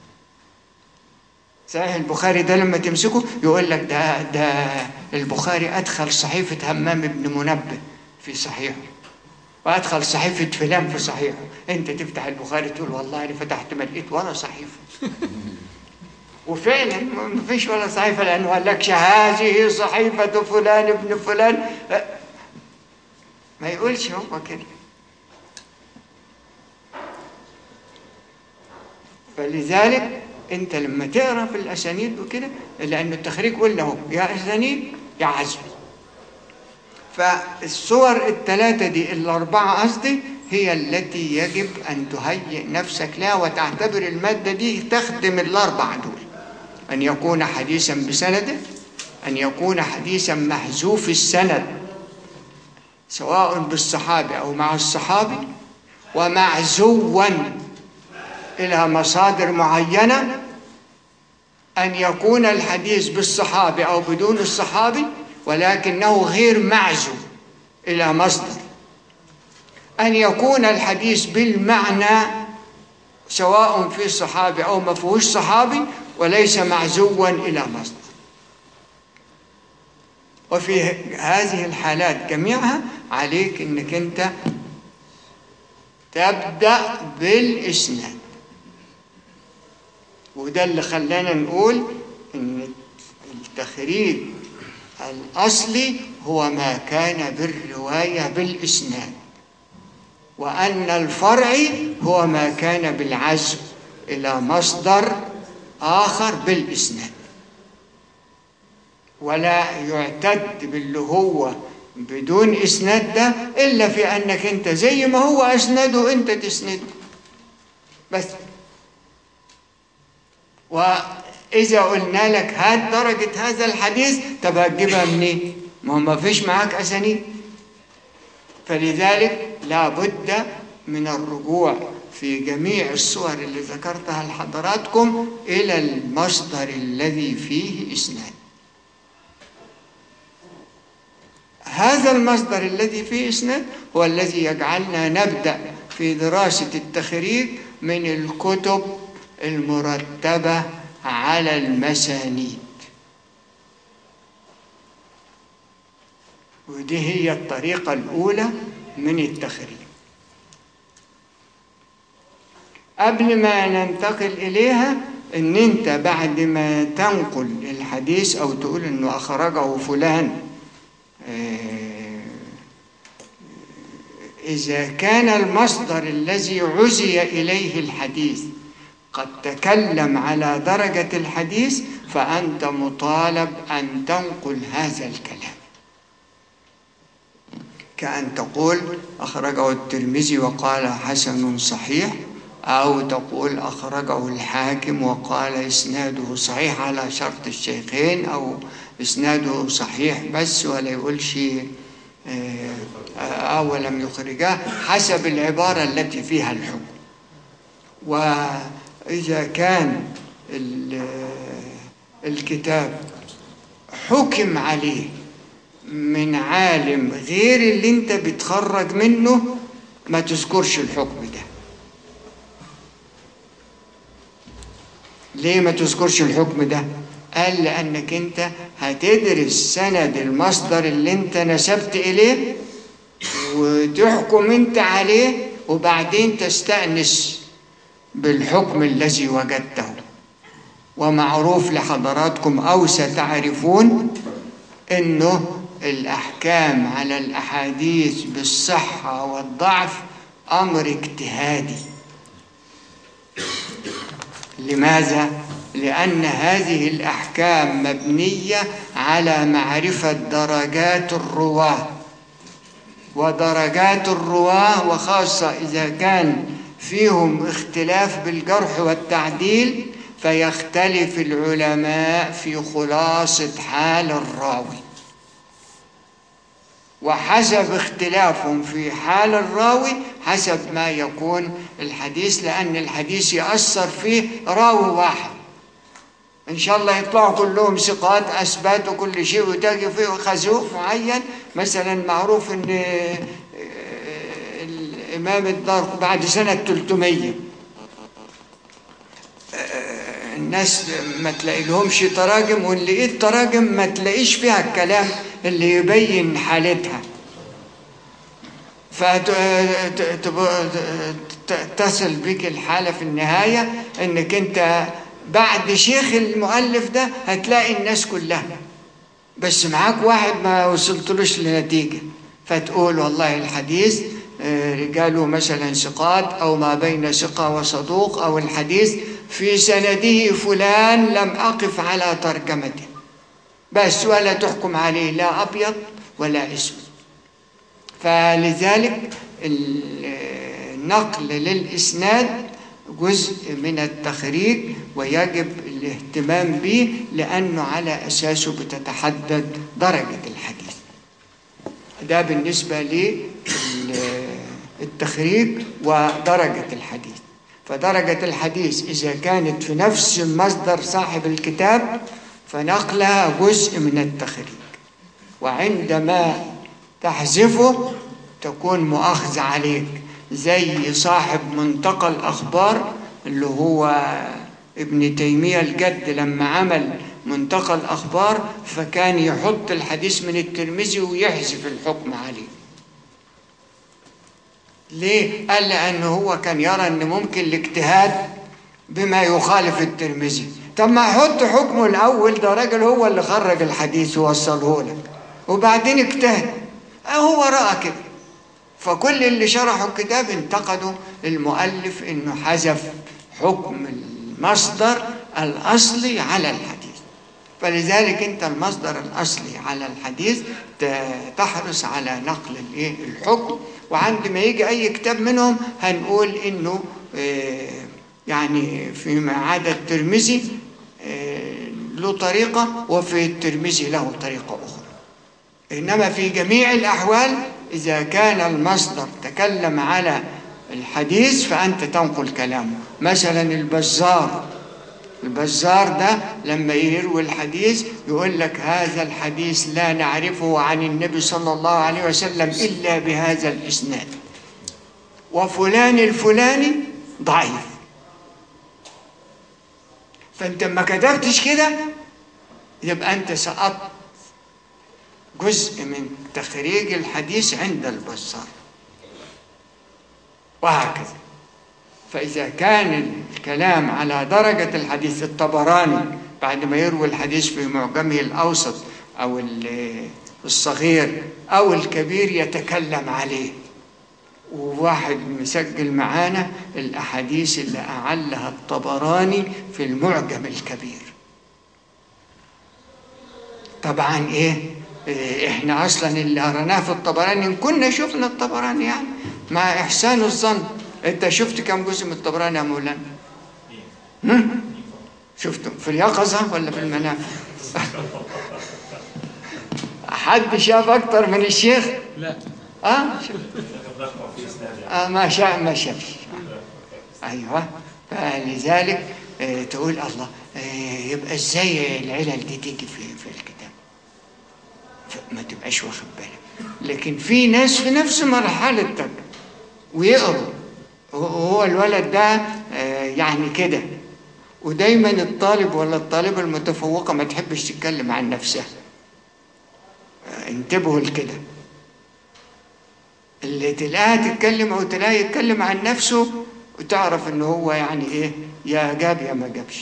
صحيح البخاري ده لما تمسكه يقول لك ده ده البخاري أدخل صحيفة همام بن منبه في صحيحه وادخل صحيفه فلان في صحيحه انت تفتح البخاري تقول والله انا فتحت ما لقيت ولا صحيفه وفعلا ما فيش ولا صحيفه لانه قال لك هذه صحيفه فلان ابن فلان أه، ما يقولش هو كده فلذلك انت لما تقرا في الاسانيد وكده لان التخريج قلنا اهو يا اسانيد يا عزم فالصور الثلاثة دي الأربعة قصدي هي التي يجب أن تهيئ نفسك لها وتعتبر المادة دي تخدم الأربعة دول أن يكون حديثا بسنده أن يكون حديثا محذوف السند سواء بالصحابي أو مع الصحابي ومعزوا إلى مصادر معينة أن يكون الحديث بالصحابي أو بدون الصحابي ولكنه غير معزو إلى مصدر أن يكون الحديث بالمعنى سواء في صحابي أو ما فيهوش صحابي وليس معزوا إلى مصدر وفي هذه الحالات جميعها عليك أنك أنت تبدأ بالإسناد وده اللي خلانا نقول أن التخريج الأصلي هو ما كان بالرواية بالإسناد وأن الفرعي هو ما كان بالعزم إلى مصدر آخر بالإسناد ولا يعتد باللي هو بدون إسناد ده إلا في أنك أنت زي ما هو أسنده أنت تسنده بس وإذا قلنا لك هات درجة هذا الحديث طب هتجيبها منين؟ ما هو ما فيش معاك أسانيد فلذلك لا بد من الرجوع في جميع الصور اللي ذكرتها لحضراتكم إلى المصدر الذي فيه إسناد هذا المصدر الذي فيه إسناد هو الذي يجعلنا نبدأ في دراسة التخريج من الكتب المرتبة على المسانيد ودي هي الطريقة الأولى من التخريج قبل ما ننتقل إليها إن أنت بعد ما تنقل الحديث أو تقول إنه أخرجه فلان إذا كان المصدر الذي عزي إليه الحديث قد تكلم على درجة الحديث فأنت مطالب أن تنقل هذا الكلام كأن تقول أخرجه الترمذي وقال حسن صحيح أو تقول أخرجه الحاكم وقال إسناده صحيح على شرط الشيخين أو إسناده صحيح بس ولا يقولش أو لم يخرجاه حسب العبارة التي فيها الحكم وإذا كان ال- الكتاب حكم عليه من عالم غير اللي انت بتخرج منه ما تذكرش الحكم ده ليه ما تذكرش الحكم ده قال لأنك أنت هتدرس سند المصدر اللي أنت نسبت إليه وتحكم أنت عليه وبعدين تستأنس بالحكم الذي وجدته ومعروف لحضراتكم أو ستعرفون أنه الأحكام على الأحاديث بالصحة والضعف أمر اجتهادي لماذا؟ لأن هذه الأحكام مبنية على معرفة درجات الرواة ودرجات الرواة وخاصة إذا كان فيهم اختلاف بالجرح والتعديل فيختلف العلماء في خلاصة حال الراوي وحسب اختلافهم في حال الراوي حسب ما يكون الحديث لأن الحديث يأثر فيه راوي واحد إن شاء الله يطلعوا كلهم ثقات أثباتوا كل شيء وتجي فيه خازوق معين مثلا معروف إن آه، الإمام الدار بعد سنة 300 آه، الناس ما تلاقي لهمش تراجم واللي لقيت تراجم ما تلاقيش فيها الكلام اللي يبين حالتها فتصل بك الحالة في النهاية انك انت بعد شيخ المؤلف ده هتلاقي الناس كلها بس معاك واحد ما وصلتلوش لنتيجة فتقول والله الحديث آه، رجاله مثلا ثقات أو ما بين ثقة وصدوق أو الحديث في سنده فلان لم أقف على ترجمته بس ولا تحكم عليه لا أبيض ولا أسود فلذلك النقل للإسناد جزء من التخريج ويجب الاهتمام به لأنه على أساسه بتتحدد درجة الحديث ده بالنسبة للتخريج ودرجة الحديث فدرجة الحديث إذا كانت في نفس المصدر صاحب الكتاب فنقلها جزء من التخريج وعندما تحذفه تكون مؤاخذة عليك زي صاحب منتقى الأخبار اللي هو ابن تيمية الجد لما عمل منتقى الأخبار فكان يحط الحديث من الترمذي ويحذف الحكم عليه ليه؟ قال لأنه هو كان يرى أن ممكن الاجتهاد بما يخالف الترمذي طب ما يحط حكمه الأول ده راجل هو اللي خرج الحديث ووصله لك وبعدين اجتهد هو رأى كده فكل اللي شرحوا الكتاب انتقدوا المؤلف انه حذف حكم المصدر الاصلي على الحديث فلذلك انت المصدر الاصلي على الحديث تحرص على نقل الايه الحكم وعندما يجي اي كتاب منهم هنقول انه يعني فيما عدا الترمذي له طريقه وفي الترمذي له طريقه اخرى انما في جميع الاحوال إذا كان المصدر تكلم على الحديث فأنت تنقل كلامه مثلا البزار البزار ده لما يروي الحديث يقول لك هذا الحديث لا نعرفه عن النبي صلى الله عليه وسلم إلا بهذا الإسناد وفلان الفلاني ضعيف فأنت ما كتبتش كده يبقى أنت سقطت جزء من تخريج الحديث عند البصار وهكذا فإذا كان الكلام على درجة الحديث الطبراني بعد ما يروي الحديث في معجمه الأوسط أو الصغير أو الكبير يتكلم عليه وواحد مسجل معانا الأحاديث اللي أعلها الطبراني في المعجم الكبير طبعا إيه احنا اصلا اللي قرناه في الطبراني ان كنا شفنا الطبراني يعني مع احسان الظن انت شفت كم جزء من الطبراني يا مولانا هم؟ شفتم في اليقظة ولا في المنام حد شاف اكتر من الشيخ
لا
اه شوف. آه ما شاء ما شافش ايوه فلذلك آه، تقول الله آه، يبقى ازاي العلل دي تيجي في في الكتاب ما تبقاش واخد بالك لكن في ناس في نفس مرحلتك ويقروا وهو الولد ده آه، يعني كده ودايما الطالب ولا الطالبة المتفوقة ما تحبش تتكلم عن نفسها آه، انتبهوا لكده اللي تلاقيها تتكلم او تلاقيه يتكلم عن نفسه وتعرف ان هو يعني ايه يا جاب يا ما جابش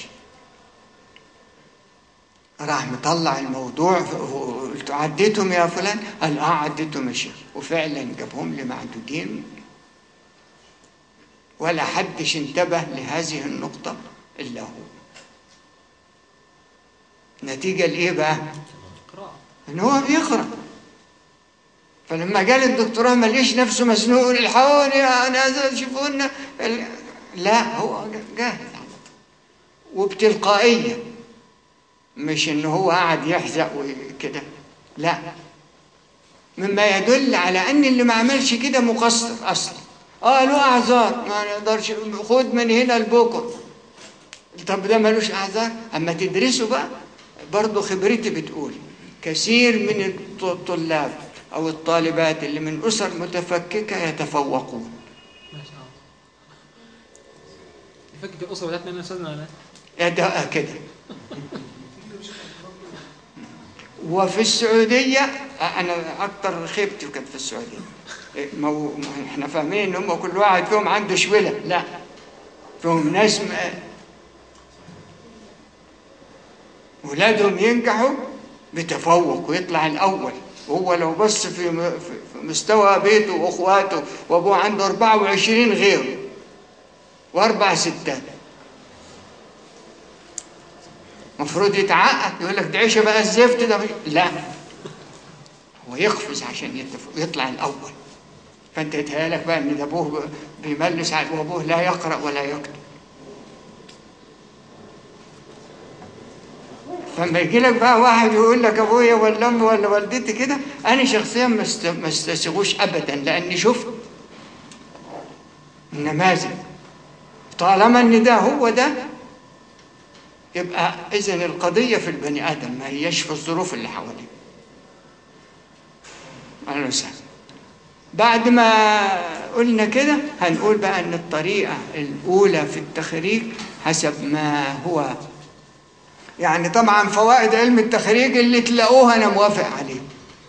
راح مطلع الموضوع قلت عديتهم يا فلان قال اه عديتهم يا شيخ وفعلا جابهم لي معدودين ولا حدش انتبه لهذه النقطة إلا هو نتيجة لإيه بقى؟
قراءة
إن هو بيقرأ فلما قال الدكتوراه ما لقيش نفسه مزنوق الحقوني أنا شوفونا ال- لا هو جاهز على طول. وبتلقائية مش إن هو قاعد يحزق وكده لا مما يدل على أن اللي ما عملش كده مقصر أصلا اه له اعذار ما نقدرش خد من هنا لبكره طب ده ملوش اعذار اما تدرسه بقى برضه خبرتي بتقول كثير من الطلاب او الطالبات اللي من اسر متفككه يتفوقون
ما شاء الله فكرة الأسرة بتاعتنا من أستاذنا ولا لا؟
يا ده كده وفي السعودية أنا أكتر خيبتي كانت في السعودية مو احنا فاهمين ان هم كل واحد فيهم عنده شوله لا فيهم ناس م- ولادهم ينجحوا بتفوق ويطلع الاول وهو لو بص في م- في في مستوى بيته واخواته وابوه عنده 24 غيره واربع ستات المفروض يتعقد يقول لك ده عيشه بقى الزفت ده لا هو يقفز عشان يتف- يطلع الاول فانت يتهيألك بقى ان ده ابوه بيملس على وابوه لا يقرا ولا يكتب فلما يجي لك بقى واحد يقول لك ابويا ولا امي ولا والدتي كده انا شخصيا ما است- ما استسيغوش ابدا لاني شفت النماذج طالما ان ده هو ده يبقى اذا القضيه في البني ادم ما هيش في الظروف اللي حواليه اهلا وسهلا بعد ما قلنا كده هنقول بقى ان الطريقه الاولى في التخريج حسب ما هو يعني طبعا فوائد علم التخريج اللي تلاقوها انا موافق عليه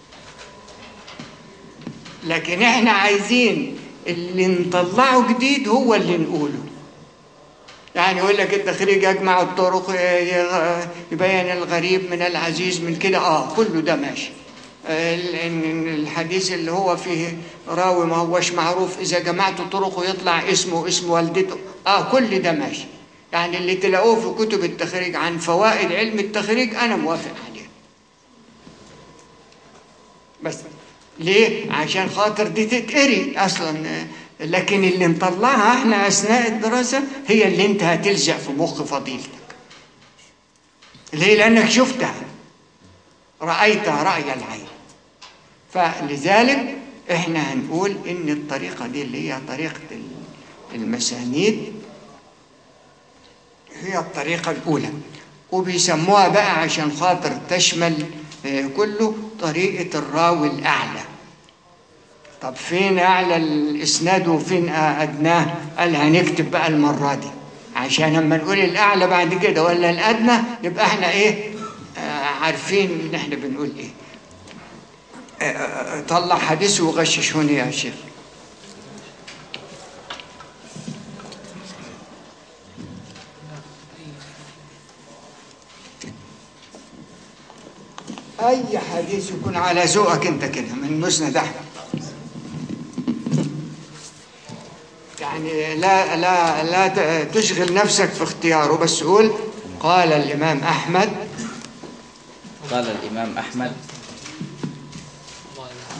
لكن احنا عايزين اللي نطلعه جديد هو اللي نقوله يعني يقول لك التخريج يجمع الطرق يغ- يبين الغريب من العزيز من كده اه كله ده ماشي ال- إن الحديث اللي هو فيه راوي ما هوش معروف اذا جمعت طرقه يطلع اسمه اسم والدته اه كل ده ماشي يعني اللي تلاقوه في كتب التخريج عن فوائد علم التخريج انا موافق عليه بس ليه عشان خاطر دي تتقري اصلا لكن اللي نطلعها احنا اثناء الدراسه هي اللي انت هتلزق في مخ فضيلتك ليه لانك شفتها رايتها راي العين فلذلك احنا هنقول ان الطريقه دي اللي هي طريقه المسانيد هي الطريقه الاولى وبيسموها بقى عشان خاطر تشمل آه، كله طريقه الراوي الاعلى طب فين اعلى الاسناد وفين ادناه قال هنكتب بقى المره دي عشان لما نقول الاعلى بعد كده ولا الادنى يبقى احنا ايه آه عارفين ان احنا بنقول ايه آه، آه، طلع حديث وغششوني يا شيخ اي حديث يكون على ذوقك انت كده من مسند احمد يعني لا لا لا ت- تشغل نفسك في اختياره بس قول قال الامام احمد
قال الإمام أحمد
الله يرحمه.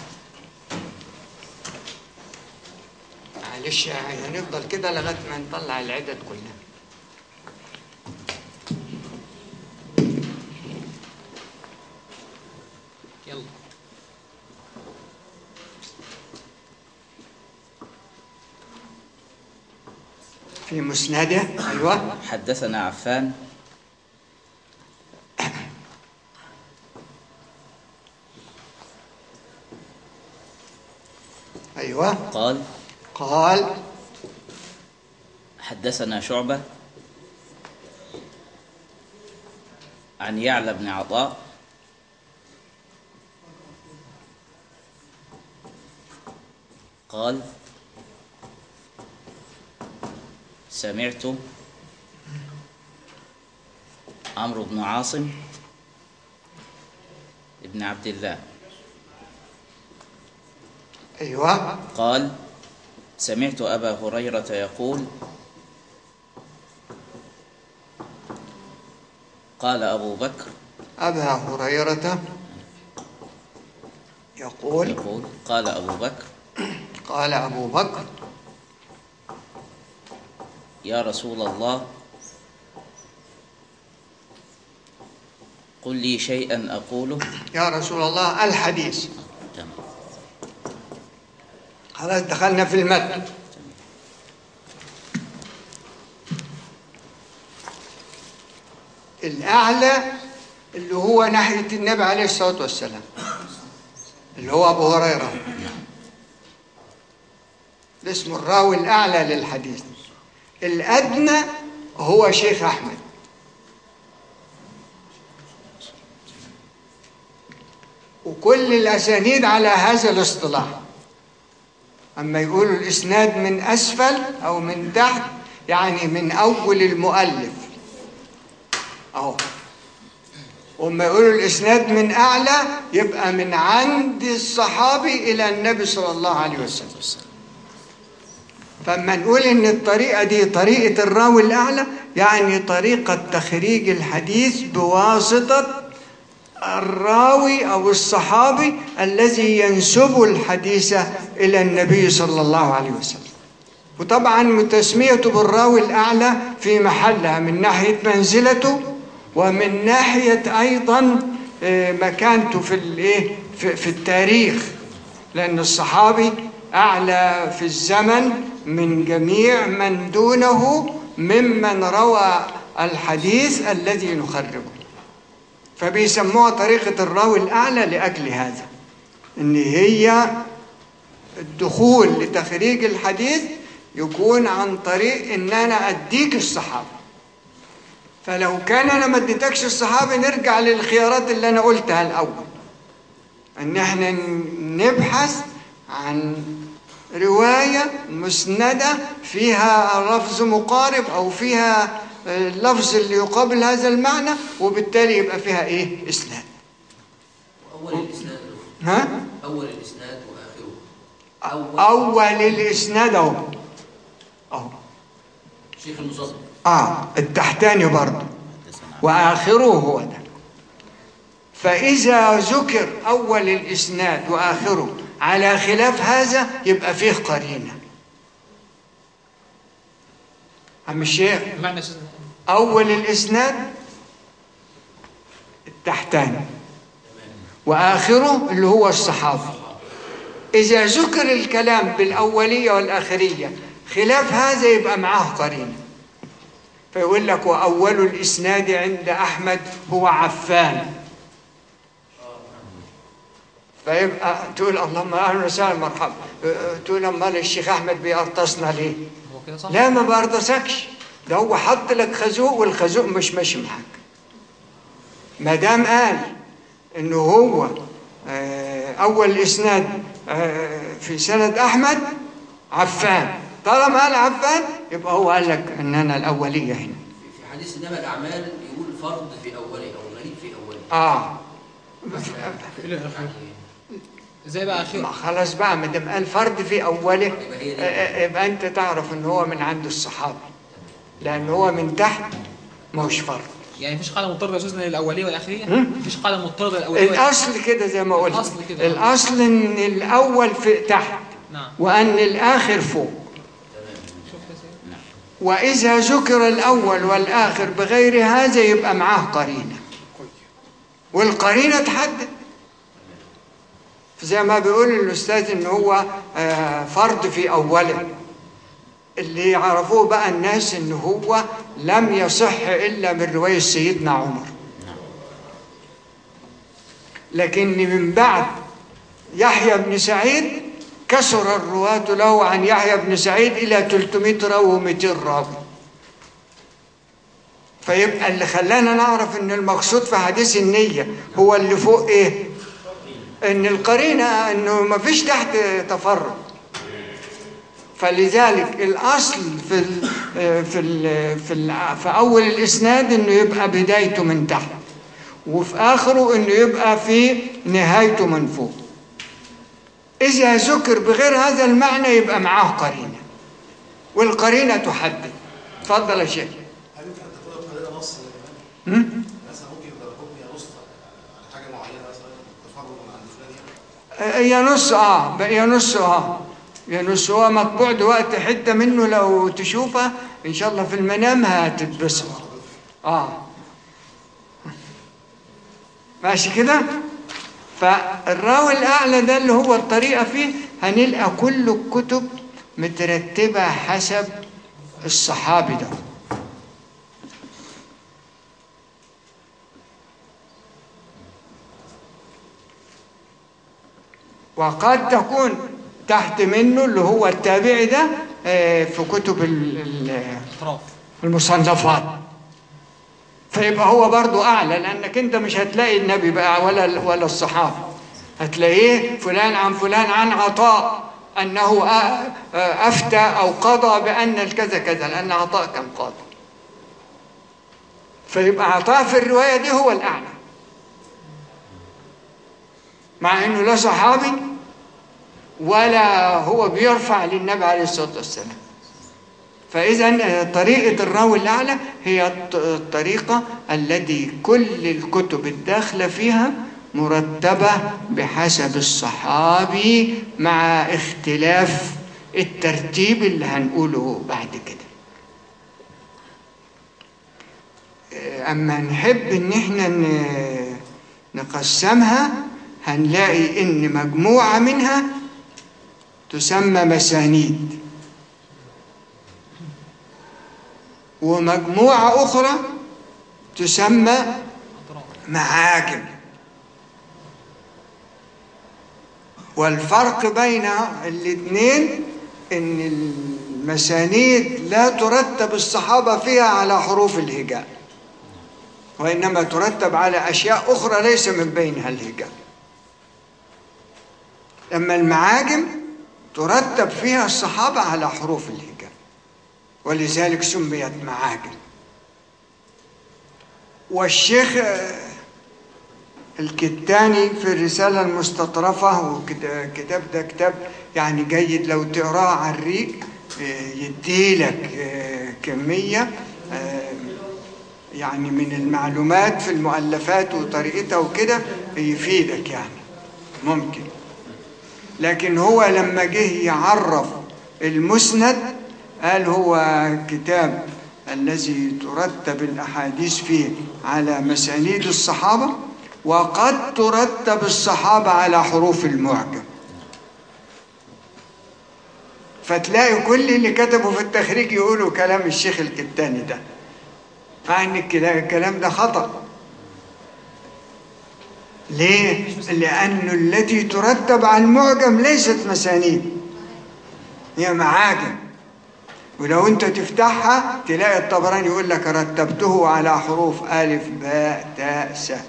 معلش يعني هنفضل كده لغايه ما نطلع العدد كلها
يلا
في مسنده أيوة
حدثنا عفان
أيوة
قال
قال
حدثنا شعبة عن يعلى بن عطاء قال سمعت عمرو بن عاصم ابن عبد الله
أيوة
قال سمعت أبا هريرة يقول قال أبو بكر
أبا هريرة يقول
يقول قال أبو بكر
قال أبو بكر
يا رسول الله قل لي شيئا أقوله
يا رسول الله الحديث
تمام
خلاص دخلنا في المتن الأعلى اللي هو ناحية النبي عليه الصلاة والسلام اللي هو أبو هريرة ده اسمه الراوي الأعلى للحديث الأدنى هو شيخ أحمد وكل الأسانيد على هذا الاصطلاح أما يقولوا الإسناد من أسفل أو من تحت يعني من أول المؤلف أهو وما يقولوا الإسناد من أعلى يبقى من عند الصحابي إلى النبي صلى الله عليه وسلم فما نقول إن الطريقة دي طريقة الراوي الأعلى يعني طريقة تخريج الحديث بواسطة الراوي أو الصحابي الذي ينسب الحديث إلى النبي صلى الله عليه وسلم وطبعا تسميته بالراوي الأعلى في محلها من ناحية منزلته ومن ناحية أيضا آه، مكانته في الإيه في, في التاريخ لأن الصحابي أعلى في الزمن من جميع من دونه ممن روى الحديث الذي نخرجه فبيسموها طريقة الراوي الأعلى لأجل هذا إن هي الدخول لتخريج الحديث يكون عن طريق إن أنا أديك الصحابة فلو كان أنا ما اديتكش الصحابة نرجع للخيارات اللي أنا قلتها الأول إن إحنا نبحث عن رواية مسندة فيها لفظ مقارب أو فيها اللفظ اللي يقابل هذا المعنى وبالتالي يبقى فيها إيه؟ إسناد
أول الإسناد
ها؟
أول الإسناد وآخره
أول الإسناد أهو أهو
شيخ المصدق
آه التحتاني برضه
حدثنا
وآخره هو ده فإذا ذكر أول الإسناد وآخره على خلاف هذا يبقى فيه قرينة عم الشيخ
معنى شيء
أول الإسناد التحتاني وآخره اللي هو الصحابي إذا ذكر الكلام بالأولية والآخرية خلاف هذا يبقى معاه قرينة فيقول لك وأول الإسناد عند أحمد هو عفان فيبقى تقول اللهم أهلا وسهلا مرحبا تقول أمال الشيخ أحمد بيقرطسنا ليه؟
هو كده صح؟
لا ما بيرضسكش ده هو حط لك خازوق والخازوق مش ماشي معاك ما دام قال انه هو آه، اول الاسناد آه، في سند احمد عفان طالما قال عفان يبقى هو قال لك ان انا الاوليه هنا
في حديث إنما الأعمال يقول فرض في أوله أو غريب في أوله
اه
ازاي بقى
ما
اخير
خلاص بقى ما دام قال فرد في اوله
يبقى هي دي.
آه، آه، يبقى انت تعرف ان هو من عند الصحابه لان هو من تحت مش فرد
يعني مفيش قاعده مضطرده يا استاذنا للاوليه والاخريه مفيش قاعده مضطرده للاوليه والآخرية؟
الاصل كده زي ما قلت
الأصل كده.
الاصل ان الاول في تحت
نعم
وان الاخر فوق
شوف يا سيدي
واذا ذكر الاول والاخر بغير هذا يبقى معاه قرينه والقرينه تحدد زي ما بيقول الاستاذ ان هو آه، فرض في اوله اللي يعرفوه بقى الناس ان هو لم يصح الا من روايه سيدنا عمر لكن من بعد يحيى بن سعيد كسر الرواة له عن يحيى بن سعيد إلى 300 راوي و200 راوي فيبقى اللي خلانا نعرف ان المقصود في حديث النية هو اللي فوق ايه ان القرينة انه ما فيش تحت تفرد فلذلك الاصل في ال في ال في, ال في اول الاسناد انه يبقى بدايته من تحت وفي اخره انه يبقى في نهايته من فوق اذا ذكر بغير هذا المعنى يبقى معاه قرينه والقرينه تحدد اتفضل يا شيخ
هل يمكن ان تكون القرينه نص للامام؟
هم؟
مثلا ممكن يبقى الحكم ينص على حاجه معينه مثلا تفرد من عند فلان يعني
هي نص اه هي نص اه هي نص هو مطبوع دلوقتي حته منه لو تشوفها ان شاء الله في المنام هتتبسط اه ماشي كده فالراوي الاعلى ده اللي هو الطريقه فيه هنلقى كل الكتب مترتبه حسب الصحابي ده وقد تكون تحت منه اللي هو التابعي ده آه، في كتب ال- ال-
اطراف
المصنفات فيبقى هو برضو أعلى لأنك أنت مش هتلاقي النبي بقى ولا ولا الصحابة هتلاقيه فلان عن فلان عن عطاء أنه آ- آ- أفتى أو قضى بأن الكذا كذا لأن عطاء كان قاضي فيبقى عطاء في الرواية دي هو الأعلى مع أنه لا صحابي ولا هو بيرفع للنبي عليه الصلاة والسلام فإذا طريقة الراوي الأعلى هي الط- الطريقة التي كل الكتب الداخلة فيها مرتبة بحسب الصحابي مع اختلاف الترتيب اللي هنقوله بعد كده أما نحب إن إحنا ن- نقسمها هنلاقي إن مجموعة منها تسمى مسانيد ومجموعة أخرى تسمى
اطراف
معاجم والفرق بين الاثنين ان المسانيد لا ترتب الصحابة فيها على حروف الهجاء وإنما ترتب على أشياء أخرى ليس من بينها الهجاء أما المعاجم ترتب فيها الصحابة على حروف الهجاء ولذلك سميت معاجم والشيخ آه، الكتاني في الرسالة المستطرفة والكتاب ده كتاب يعني جيد لو تقراه على الريق آه، يديلك آه، كمية آه، يعني من المعلومات في المؤلفات وطريقتها وكده يفيدك يعني ممكن لكن هو لما جه يعرف المسند قال هو كتاب الذي ترتب الأحاديث فيه على مسانيد الصحابة وقد ترتب الصحابة على حروف المعجم فتلاقي كل اللي كتبوا في التخريج يقولوا كلام الشيخ الكتاني ده مع ان الكلا- الكلام ده خطأ ليه؟ لأن التي ترتب على المعجم ليست مسانيد هي معاجم ولو انت تفتحها تلاقي الطبراني يقول لك رتبته على حروف ألف باء تاء ساء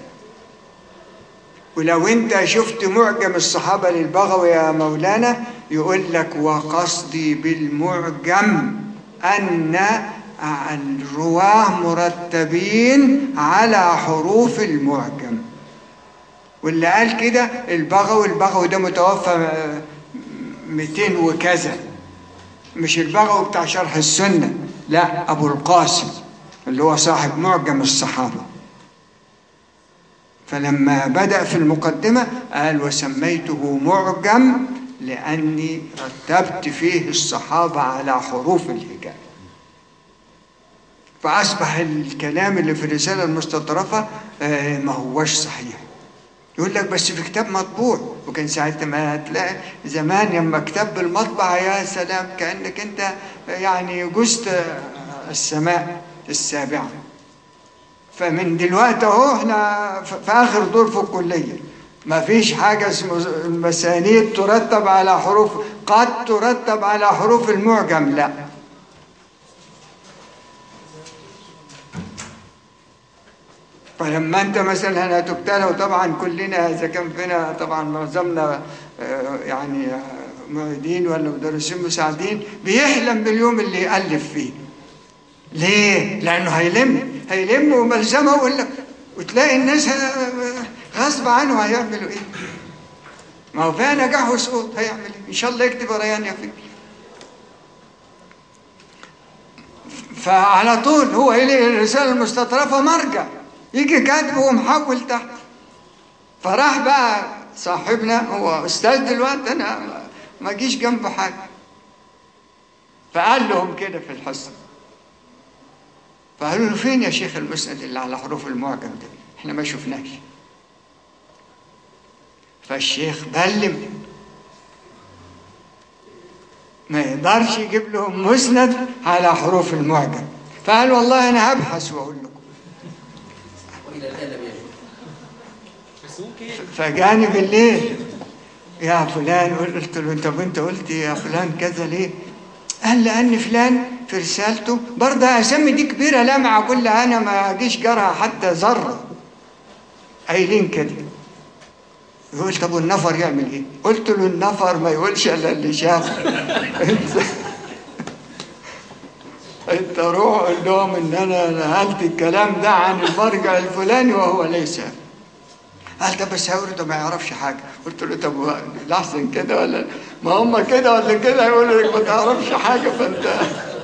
ولو انت شفت معجم الصحابة للبغوي يا مولانا يقول لك وقصدي بالمعجم أن الرواه مرتبين على حروف المعجم واللي قال كده البغوي البغوي ده متوفى آه، 200 وكذا مش البغوي بتاع شرح السنة لا أبو القاسم اللي هو صاحب معجم الصحابة فلما بدأ في المقدمة قال وسميته معجم لأني رتبت فيه الصحابة على حروف الهجاء فأصبح الكلام اللي في الرسالة المستطرفة آه، ما هوش صحيح يقول لك بس في كتاب مطبوع وكان ساعتها ما هتلاقي زمان لما كتاب بالمطبعة يا سلام كأنك أنت يعني جزت السماء السابعة فمن دلوقتي اهو احنا ف- في اخر دور في الكليه ما فيش حاجه اسمه المسانيد ترتب على حروف قد ترتب على حروف المعجم لا فلما انت مثلا هتبتلى وطبعا كلنا اذا كان فينا طبعا معظمنا آه، يعني آه، معيدين ولا مدرسين مساعدين بيحلم باليوم اللي يالف فيه ليه؟ لأنه هيلم هيلم وملزمه ويقول لك وتلاقي الناس ه- غصب عنه هيعملوا إيه؟ ما هو فيها نجاح وسقوط هيعمل إيه؟ إن شاء الله يكتب ريان يا فكر فعلى طول هو يلاقي الرسالة المستطرفة مرجع يجي كاتبه ومحول تحت فراح بقى صاحبنا هو أستاذ دلوقتي أنا ما جيش جنبه حاجة فقال لهم كده في الحصة فقالوا له فين يا شيخ المسند اللي على حروف المعجم ده احنا ما شفناش فالشيخ بلم ما يقدرش يجيب لهم مسند على حروف المعجم فقال والله انا هبحث واقول لكم
والى الان لم يجد
بس ممكن
فجاني بالليل يا فلان قلت له انت انت قلت يا فلان كذا ليه؟ قال لان فلان في رسالته برضه اسامي دي كبيره لامعه كلها انا ما اجيش جرها حتى ذره قايلين كده يقول طب والنفر يعمل ايه؟ قلت له النفر ما يقولش الا اللي شافه انت انت روح قول لهم ان انا نقلت الكلام ده عن المرجع الفلاني وهو ليس قال ده بس هقول ده ما يعرفش حاجه قلت له طب هو الاحسن كده ولا ما هم كده ولا كده يقولوا لك ما تعرفش حاجه فانت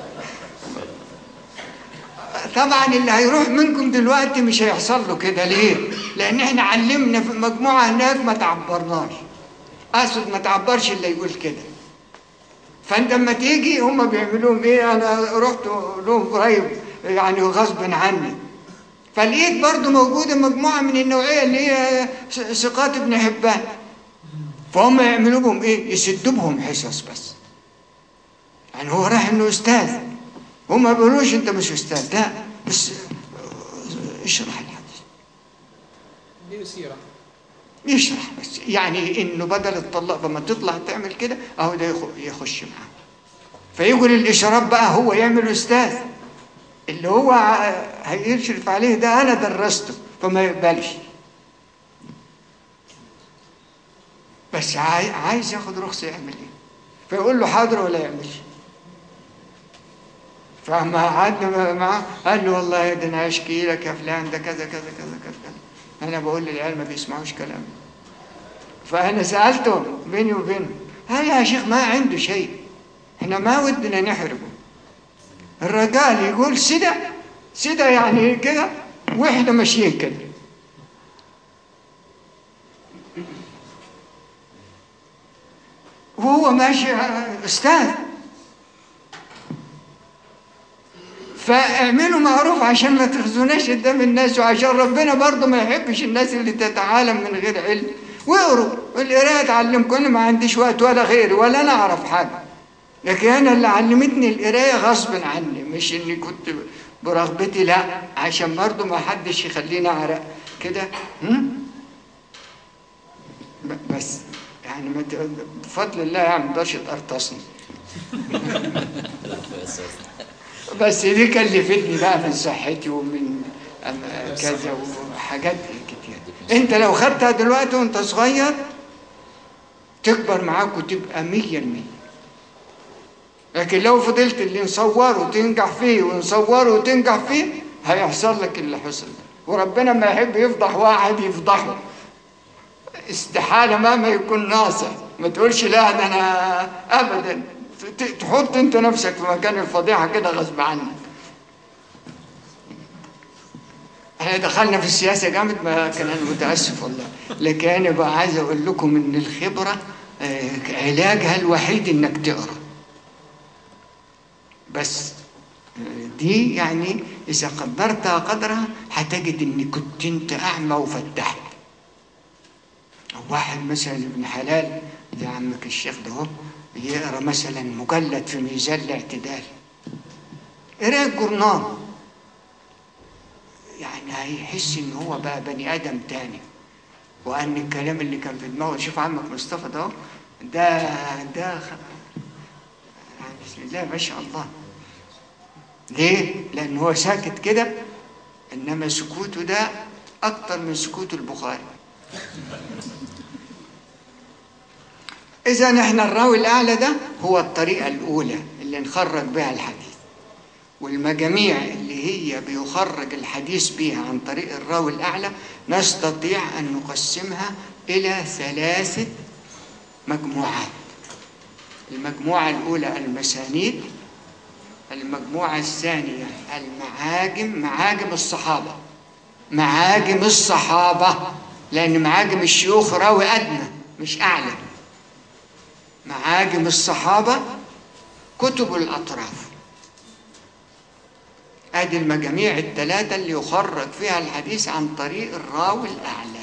طبعا اللي هيروح منكم دلوقتي مش هيحصل له كده ليه؟ لان احنا علمنا في مجموعه هناك ما تعبرناش اقصد ما تعبرش اللي يقول كده فانت لما تيجي هم بيعملوهم ايه انا رحت لهم قريب يعني غصب عني فلقيت برضو موجودة مجموعة من النوعية اللي هي س- ثقات ابن حبان فهم يعملوا بهم ايه يسدوا بهم حصص بس يعني هو راح انه استاذ هم ما بيقولوش انت مش استاذ لا بس آه، اشرح الحديث
دي سيرة
يشرح بس يعني انه بدل الطلاق فما تطلع تعمل كده اهو ده يخ- يخش معاه فيقول الاشراف بقى هو يعمل استاذ اللي هو ع- هيشرف عليه ده انا درسته فما يقبلش بس عاي- عايز ياخد رخصه يعمل ايه فيقول له حاضر ولا يعملش فما قعدنا معاه قال له والله ده انا اشكي لك يا فلان ده كذا كذا كذا كذا كذا انا بقول للعيال ما بيسمعوش كلامي فانا سالته بيني وبينه قال يا شيخ ما عنده شيء احنا ما ودنا نحرقه الرجال يقول سدى سدى يعني كده واحنا ماشيين كده وهو ماشي استاذ فاعملوا معروف عشان ما تخزوناش قدام الناس وعشان ربنا برضه ما يحبش الناس اللي تتعالم من غير علم واقروا القرايه تعلمكم انا ما عنديش وقت ولا غيري ولا انا اعرف حاجه لكن انا اللي علمتني القرايه غصب عني مش اني كنت برغبتي لا عشان برضه ما حدش يخليني اعرق كده هم؟ ب- بس يعني ما ت- بفضل الله يعني ما تقدرش تقرطصني بس دي كلفتني بقى من صحتي ومن أم- كذا وحاجات كتير انت لو خدتها دلوقتي وانت صغير تكبر معاك وتبقى مية المية لكن لو فضلت اللي نصوره وتنجح فيه ونصوره وتنجح فيه هيحصل لك اللي حصل ده وربنا ما يحب يفضح واحد يفضحه استحالة مهما يكون ناصح ما تقولش لا ده أنا أبدا ت- تحط أنت نفسك في مكان الفضيحة كده غصب عنك احنا دخلنا في السياسة جامد ما كان أنا متأسف والله لكن أنا بقى عايز أقول لكم إن الخبرة آه، علاجها الوحيد إنك تقرأ بس آه، دي يعني إذا قدرتها قدرها هتجد إن كنت أنت أعمى وفتحت واحد مثلا ابن حلال زي عمك الشيخ ده هو يقرا مثلا مجلد في ميزان الاعتدال قرا الجورنال يعني هيحس ان هو بقى بني ادم تاني وان الكلام اللي كان في دماغه شوف عمك مصطفى ده اهو، ده ده خ- يعني بسم الله ما شاء الله ليه؟ لان هو ساكت كده انما سكوته ده اكتر من سكوت البخاري إذا إحنا الراوي الأعلى ده هو الطريقة الأولى اللي نخرج بها الحديث والمجاميع اللي هي بيخرج الحديث بها عن طريق الراوي الأعلى نستطيع أن نقسمها إلى ثلاثة مجموعات المجموعة الأولى المسانيد المجموعة الثانية المعاجم معاجم الصحابة معاجم الصحابة لأن معاجم الشيوخ راوي أدنى مش أعلى معاجم الصحابة كتب الأطراف ادي المجاميع الثلاثة اللي يخرج فيها الحديث عن طريق الراوي الأعلى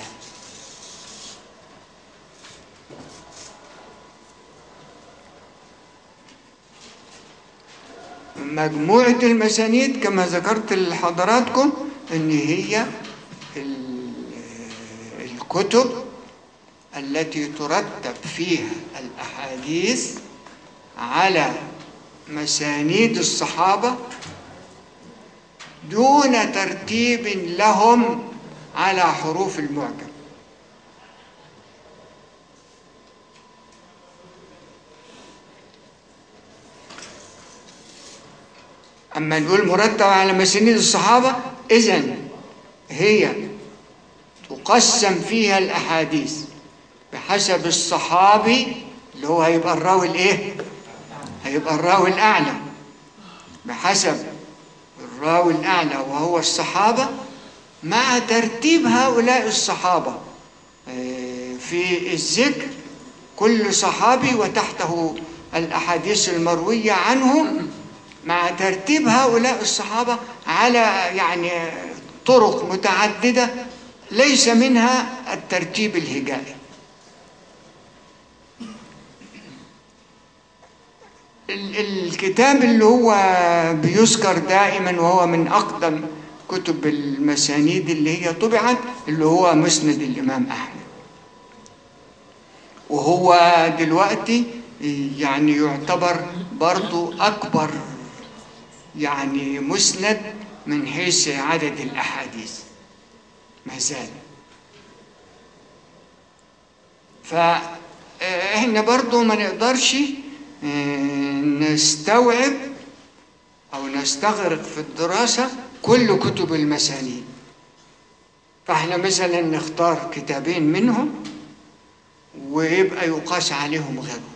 مجموعة المسانيد كما ذكرت لحضراتكم ان هي ال- الكتب التي ترتب فيها الأحاديث على مسانيد الصحابة دون ترتيب لهم على حروف المعجم أما نقول مرتب على مسانيد الصحابة إذن هي تقسم فيها الأحاديث بحسب الصحابي اللي هو هيبقى الراوي الإيه؟ هيبقى الراوي الأعلى بحسب الراوي الأعلى وهو الصحابة مع ترتيب هؤلاء الصحابة آه، في الذكر كل صحابي وتحته الأحاديث المروية عنه مع ترتيب هؤلاء الصحابة على يعني طرق متعددة ليس منها الترتيب الهجائي ال- الكتاب اللي هو بيذكر دائما وهو من أقدم كتب المسانيد اللي هي طبعت اللي هو مسند الإمام أحمد وهو دلوقتي يعني يعتبر برضو أكبر يعني مسند من حيث عدد الأحاديث ما زال فإحنا برضو ما نقدرش آه، نستوعب أو نستغرق في الدراسة كل كتب المسانيد فإحنا مثلا نختار كتابين منهم ويبقى يقاس عليهم غيرهم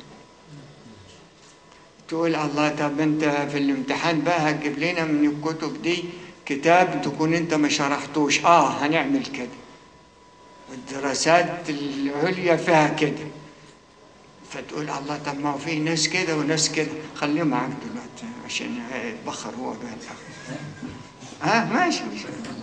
تقول الله طب انت في الامتحان بقى هتجيب لنا من الكتب دي كتاب تكون انت ما شرحتوش اه هنعمل كده والدراسات العليا فيها كده فتقول الله طب ما هو في ناس كده وناس كده خليه معاك دلوقتي عشان يتبخر هو بقى الاخر ها ماشي ماشي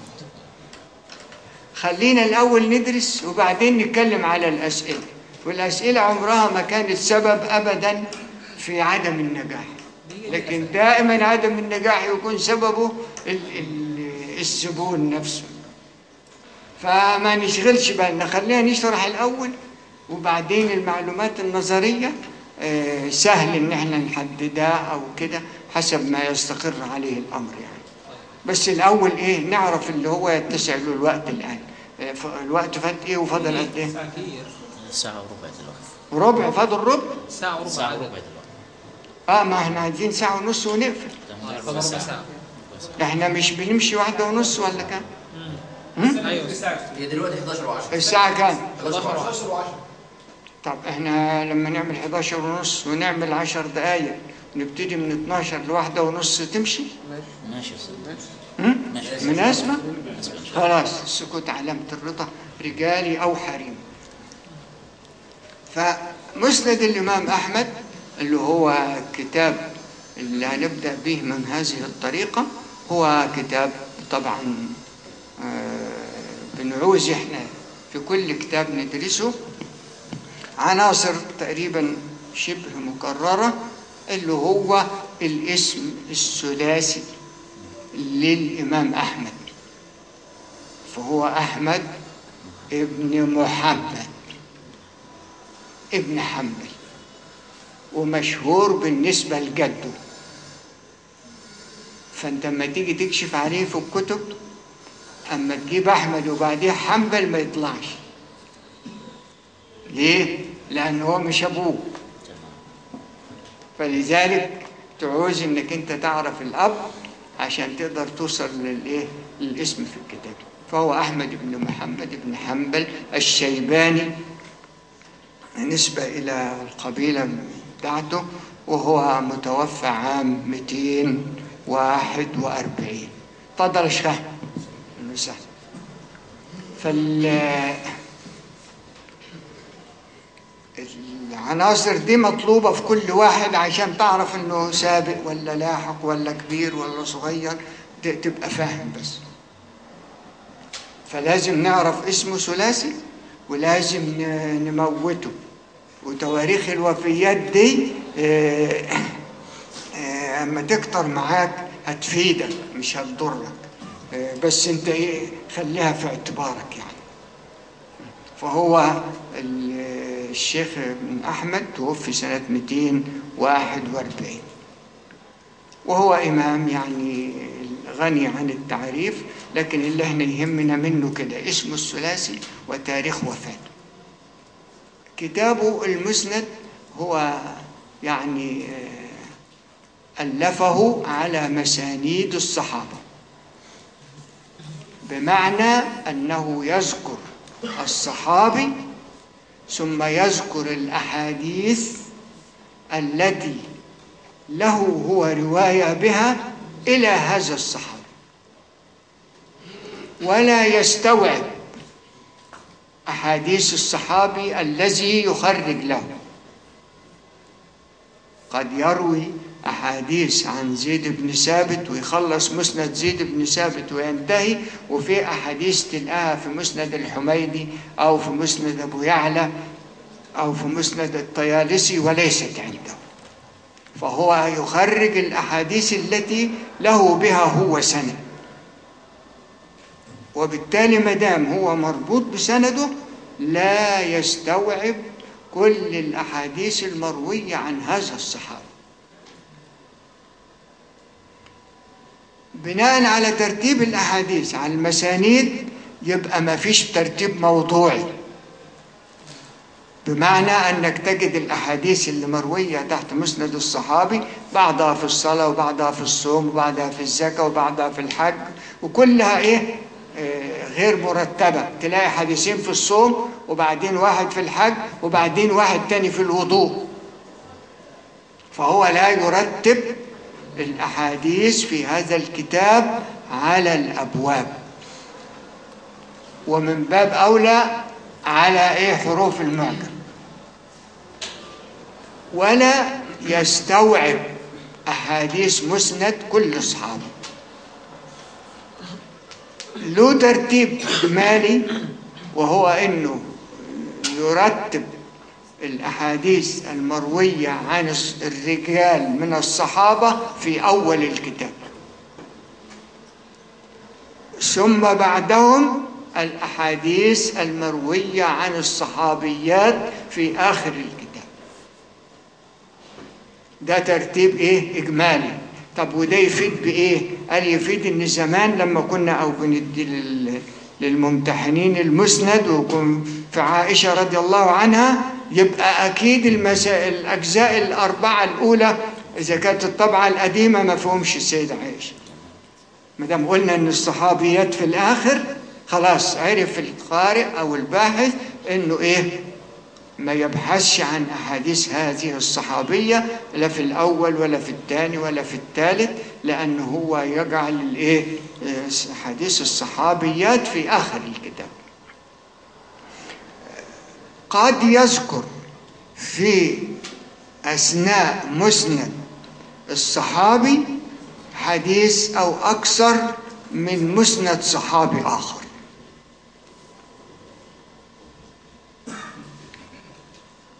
خلينا الاول ندرس وبعدين نتكلم على الاسئله والاسئله عمرها ما كانت سبب ابدا في عدم النجاح لكن دائما عدم النجاح يكون سببه ال- ال- الزبون نفسه فما نشغلش بالنا خلينا نشرح الاول وبعدين المعلومات النظريه آه، سهل ان احنا نحددها او كده حسب ما يستقر عليه الامر يعني بس الاول ايه نعرف اللي هو يتسع له الوقت الان آه، ف- الوقت فات ايه وفضل قد ايه
كتير
ساعة وربع دلوقتي
ربع فاضل ربع
ساعة وربع
ساعة
عدد.
وربع دلوقتي
اه ما احنا عايزين ساعه ونص ونقفل
ده من
فضل ربع ساعة
احنا مش بنمشي واحدة ونص ولا كام
ايوه
هي دلوقتي 11 و10
الساعة كام
11 و10
11 و10
طب احنا لما نعمل 11 ونص ونعمل 10 دقايق نبتدي من 12 لواحدة ونص تمشي
ماشي يا أستاذ
هم؟
ماشي
مناسبة
بالنسبة لي.
خلاص السكوت علامة الرضا رجالي أو حريم فمسند الإمام أحمد اللي هو كتاب اللي هنبدأ به من هذه الطريقة هو كتاب طبعا آه، بنعوز احنا في كل كتاب ندرسه عناصر تقريبا شبه مكررة اللي هو الاسم الثلاثي للإمام أحمد فهو أحمد ابن محمد ابن حنبل ومشهور بالنسبة لجده فانت لما تيجي تكشف عليه في الكتب اما تجيب احمد وبعديه حنبل ما يطلعش ليه لان هو مش ابوه فلذلك تعوز انك انت تعرف الاب عشان تقدر توصل للايه للاسم في الكتاب فهو احمد بن محمد بن حنبل الشيباني نسبة إلى القبيلة بتاعته وهو متوفى عام 241 تفضل يا شيخ أحمد. أهلا وسهلا فال العناصر دي مطلوبة في كل واحد عشان تعرف انه سابق ولا لاحق ولا كبير ولا صغير ت- تبقى فاهم بس فلازم نعرف اسمه ثلاثي ولازم ن- نموته وتواريخ الوفيات دي آه، آه، اما تكتر معاك هتفيدك مش هتضرك آه، بس انت ايه خليها في اعتبارك يعني فهو ال- الشيخ بن احمد توفي سنه 241 وهو إمام يعني غني عن التعريف لكن اللي احنا يهمنا منه كده اسمه الثلاثي وتاريخ وفاته كتابه المسند هو يعني آه، ألفه على مسانيد الصحابة بمعنى أنه يذكر الصحابي ثم يذكر الأحاديث التي له هو رواية بها إلى هذا الصحابي ولا يستوعب أحاديث الصحابي الذي يخرج له قد يروي أحاديث عن زيد بن ثابت ويخلص مسند زيد بن ثابت وينتهي وفي أحاديث تلقاها في مسند الحميدي أو في مسند أبو يعلى أو في مسند الطيالسي وليست عنده فهو يخرج الأحاديث التي له بها هو سند وبالتالي ما دام هو مربوط بسنده لا يستوعب كل الأحاديث المروية عن هذا الصحابي بناء على ترتيب الأحاديث على المسانيد يبقى ما فيش ترتيب موضوعي بمعنى أنك تجد الأحاديث اللي مروية تحت مسند الصحابي بعضها في الصلاة وبعضها في الصوم وبعضها في الزكاة وبعضها في الحج وكلها إيه آه، غير مرتبة تلاقي حديثين في الصوم وبعدين واحد في الحج وبعدين واحد تاني في الوضوء فهو لا يرتب الأحاديث في هذا الكتاب على الأبواب ومن باب أولى على إيه حروف المعجم ولا يستوعب أحاديث مسند كل أصحابه له ترتيب إجمالي وهو إنه يرتب الأحاديث المروية عن الس- الرجال من الصحابة في أول الكتاب ثم بعدهم الأحاديث المروية عن الصحابيات في آخر الكتاب ده ترتيب إيه إجمالي طب وده يفيد بإيه قال يفيد إن زمان لما كنا أو بندي لل- للممتحنين المسند وكن في عائشة رضي الله عنها يبقى أكيد المسا... الأجزاء الأربعة الأولى إذا كانت الطبعة القديمة ما فيهمش السيدة عائشة ما دام قلنا ان الصحابيات في الاخر خلاص عرف القارئ او الباحث انه ايه ما يبحثش عن احاديث هذه الصحابيه لا في الاول ولا في الثاني ولا في الثالث لانه هو يجعل الايه آه، احاديث الصحابيات في اخر الكتاب قد يذكر في اثناء مسند الصحابي حديث أو أكثر من مسند صحابي آخر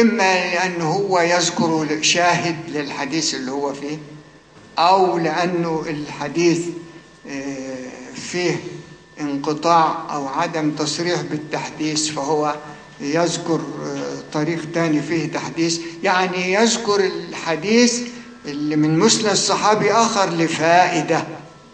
إما لأنه هو يذكر شاهد للحديث اللي هو فيه أو لأنه الحديث آه، فيه انقطاع أو عدم تصريح بالتحديث فهو يذكر آه، طريق تاني فيه تحديث يعني يذكر الحديث اللي من مسند صحابي آخر لفائدة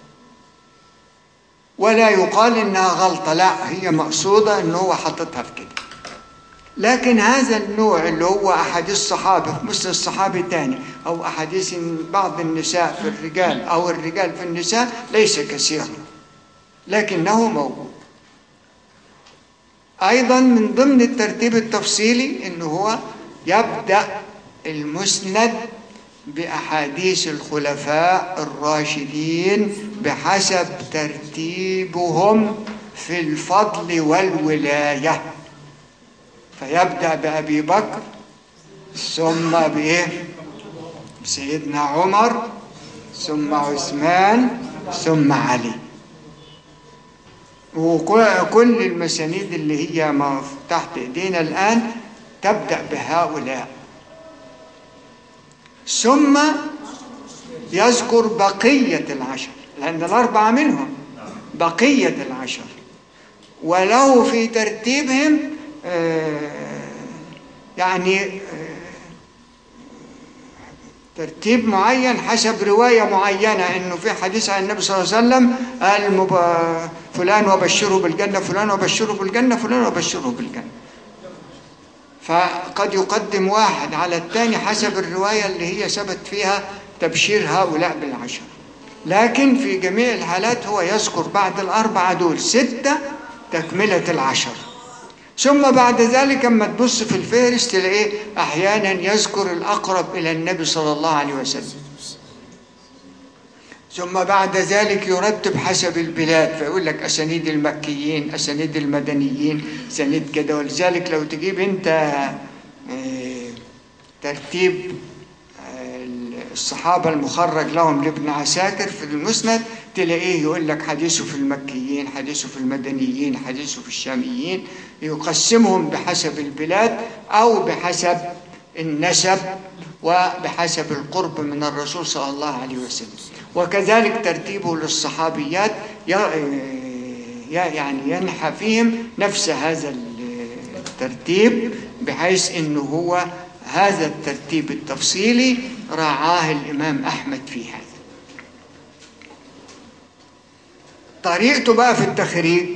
ولا يقال إنها غلطة لا هي مقصودة إن هو حاططها في كده لكن هذا النوع اللي هو أحاديث صحابة في مسند الصحابي تاني أو أحاديث بعض النساء في الرجال أو الرجال في النساء ليس كثيرا لكنه موجود أيضا من ضمن الترتيب التفصيلي أنه هو يبدأ المسند بأحاديث الخلفاء الراشدين بحسب ترتيبهم في الفضل والولاية فيبدأ بأبي بكر ثم بإيه؟ سيدنا عمر ثم عثمان ثم علي وكل المسانيد اللي هي ما تحت ايدينا الآن تبدأ بهؤلاء ثم يذكر بقية العشر لأن الأربعة منهم بقية العشر وله في ترتيبهم آه، يعني آه، ترتيب معين حسب رواية معينة انه في حديث عن النبي صلى الله عليه وسلم قال مب... فلان وبشره بالجنة فلان وبشره بالجنة فلان وبشره بالجنة فقد يقدم واحد على الثاني حسب الرواية اللي هي ثبت فيها تبشير هؤلاء بالعشر لكن في جميع الحالات هو يذكر بعد الأربعة دول ستة تكملة العشر ثم بعد ذلك اما تبص في الفهرس تلاقيه احيانا يذكر الاقرب الى النبي صلى الله عليه وسلم ثم بعد ذلك يرتب حسب البلاد فيقول لك اسانيد المكيين اسانيد المدنيين اسانيد كده ولذلك لو تجيب انت آه، ترتيب آه، الصحابة المخرج لهم لابن عساكر في المسند تلاقيه يقول لك حديثه في المكيين حديثه في المدنيين حديثه في الشاميين يقسمهم بحسب البلاد أو بحسب النسب وبحسب القرب من الرسول صلى الله عليه وسلم وكذلك ترتيبه للصحابيات ي- ي- يعني ينحى فيهم نفس هذا الترتيب بحيث انه هو هذا الترتيب التفصيلي راعاه الامام احمد في هذا طريقته بقى في التخريج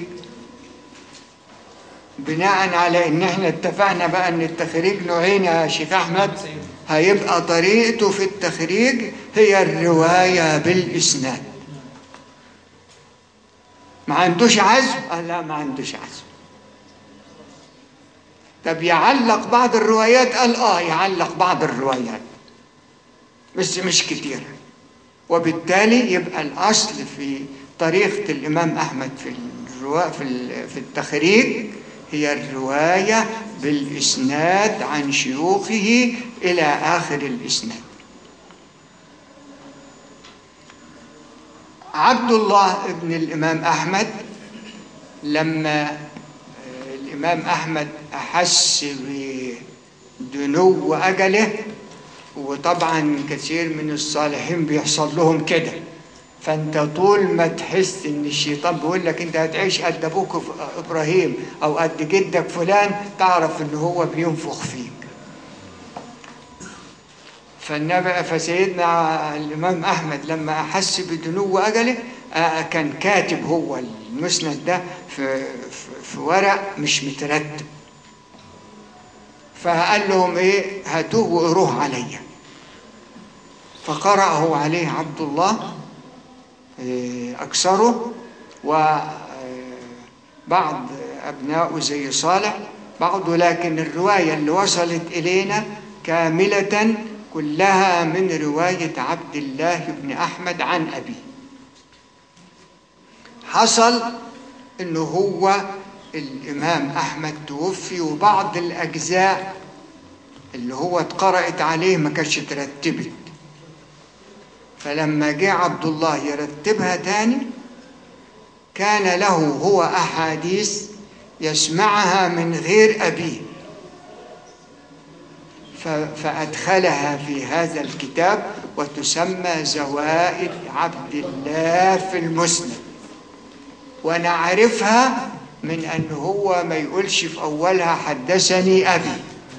بناء على ان احنا اتفقنا بقى ان التخريج نوعين يا شيخ احمد هيبقى طريقته في التخريج هي الرواية بالاسناد ما عندوش عزم آه لا ما عندوش عزم طب يعلق بعض الروايات قال اه يعلق بعض الروايات بس مش كتير وبالتالي يبقى الاصل في طريقة الامام احمد في الروا في ال- في التخريج هي الرواية بالاسناد عن شيوخه الى اخر الاسناد عبد الله ابن الامام احمد لما آه، الامام احمد احس بدنو اجله وطبعا كثير من الصالحين بيحصل لهم كده فانت طول ما تحس ان الشيطان بيقول لك انت هتعيش قد ابوك ف- ابراهيم او قد جدك فلان تعرف ان هو بينفخ فيك فالنبي فسيدنا الامام احمد لما احس بدنو اجله آه، كان كاتب هو المسند ده في في- في ورق مش مترتب فقال لهم ايه هاتوه وقروه عليا فقرأه عليه عبد الله إيه، أكثره وبعض أبنائه زي صالح بعضه لكن الرواية اللي وصلت إلينا كاملة كلها من رواية عبد الله بن أحمد عن أبيه حصل انه هو الامام احمد توفي وبعض الاجزاء اللي هو اتقرأت عليه ما كانتش ترتبت فلما جه عبد الله يرتبها تاني كان له هو احاديث يسمعها من غير ابيه ف- فأدخلها في هذا الكتاب وتسمى زوائد عبد الله في المسند ونعرفها من أن هو ما يقولش في أولها حدثني أبي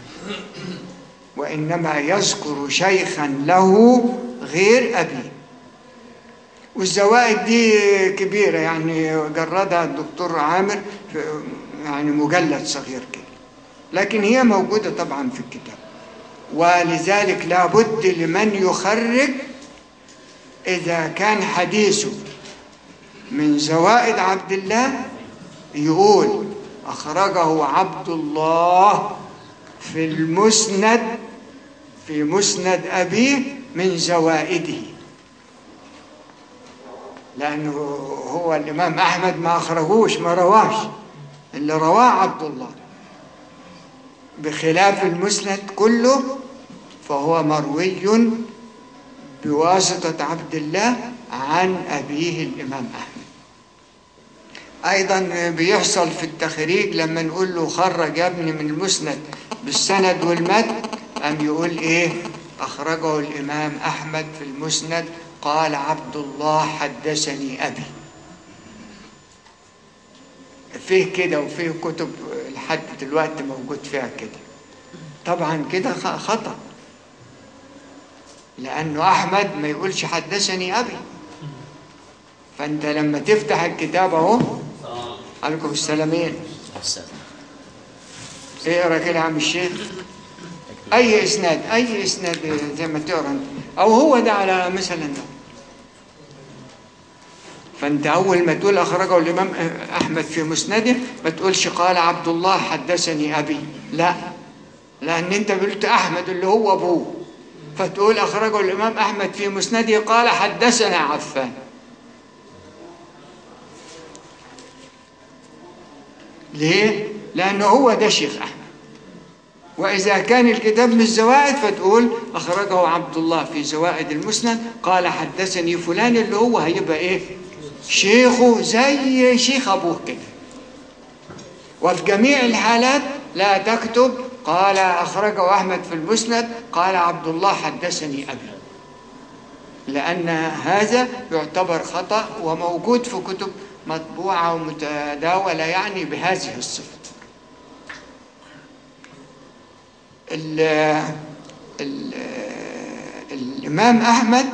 وإنما يذكر شيخا له غير أبي والزوائد دي كبيرة يعني جردها الدكتور عامر في يعني مجلد صغير كده لكن هي موجودة طبعا في الكتاب ولذلك لابد لمن يخرج إذا كان حديثه من زوائد عبد الله يقول أخرجه عبد الله في المسند في مسند أبيه من زوائده لأنه هو الإمام أحمد ما أخرجوش ما رواش اللي رواه عبد الله بخلاف المسند كله فهو مروي بواسطة عبد الله عن أبيه الإمام أحمد أيضا بيحصل في التخريج لما نقول له خرج يا ابني من المسند بالسند والمتن أم يقول إيه أخرجه الإمام أحمد في المسند قال عبد الله حدثني أبي فيه كده وفيه كتب لحد دلوقتي موجود فيها كده طبعا كده خ- خطأ لأنه أحمد ما يقولش حدثني أبي فأنت لما تفتح الكتاب أهو عليكم السلامين
السلام
اقرا كده يا عم الشيخ أي إسناد أي إسناد زي ما تقرا أنت أو هو ده على مثلا ده فأنت أول ما تقول أخرجه الإمام أحمد في مسنده ما تقولش قال عبد الله حدثني أبي لا لأن أنت قلت أحمد اللي هو أبوه فتقول أخرجه الإمام أحمد في مسنده قال حدثنا عفان ليه؟ لأنه هو ده شيخ أحمد وإذا كان الكتاب من الزوائد فتقول أخرجه عبد الله في زوائد المسند قال حدثني فلان اللي هو هيبقى إيه؟ شيخه زي شيخ أبوه كده وفي جميع الحالات لا تكتب قال أخرجه أحمد في المسند قال عبد الله حدثني أبي لأن هذا يعتبر خطأ وموجود في كتب مطبوعة ومتداولة يعني بهذه الصفة ال ال الإمام أحمد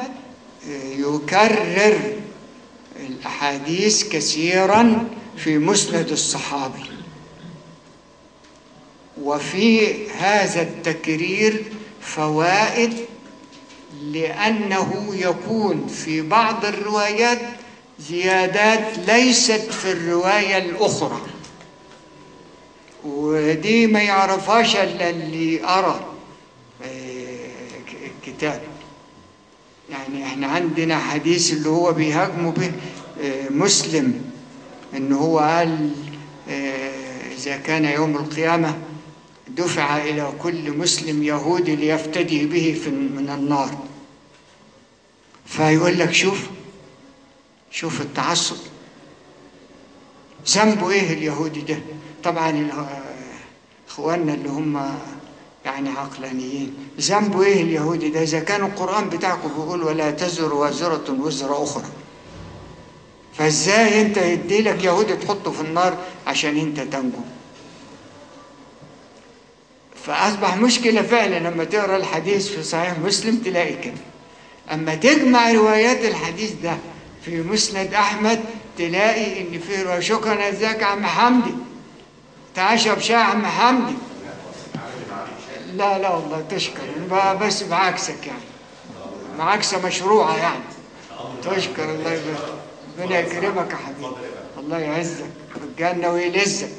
يكرر الأحاديث كثيرا في مسند الصحابي وفي هذا التكرير فوائد لأنه يكون في بعض الروايات زيادات ليست في الرواية الأخرى ودي ما يعرفهاش إلا اللي أرى كتاب يعني احنا عندنا حديث اللي هو بيهاجموا به مسلم ان هو قال إذا كان يوم القيامة دفع إلى كل مسلم يهودي ليفتدي به في من النار فيقول لك شوف شوف التعصب ذنبه ايه اليهودي ده طبعا اخواننا اللي هم يعني عقلانيين ذنبه ايه اليهودي ده اذا كان القران بتاعكم بيقول ولا تزر وازره وزر اخرى فازاي انت يدي لك يهودي تحطه في النار عشان انت تنجو فاصبح مشكله فعلا لما تقرا الحديث في صحيح مسلم تلاقي كده اما تجمع روايات الحديث ده في مسند احمد تلاقي ان في روايه شكرا ازيك يا عم حمدي تعشى بشاي يا عم حمدي لا لا والله تشكر بس بعكسك يعني معاكسه مشروعه يعني تشكر الله يبارك ربنا يكرمك يا حبيبي الله يعزك في الجنه ويلزك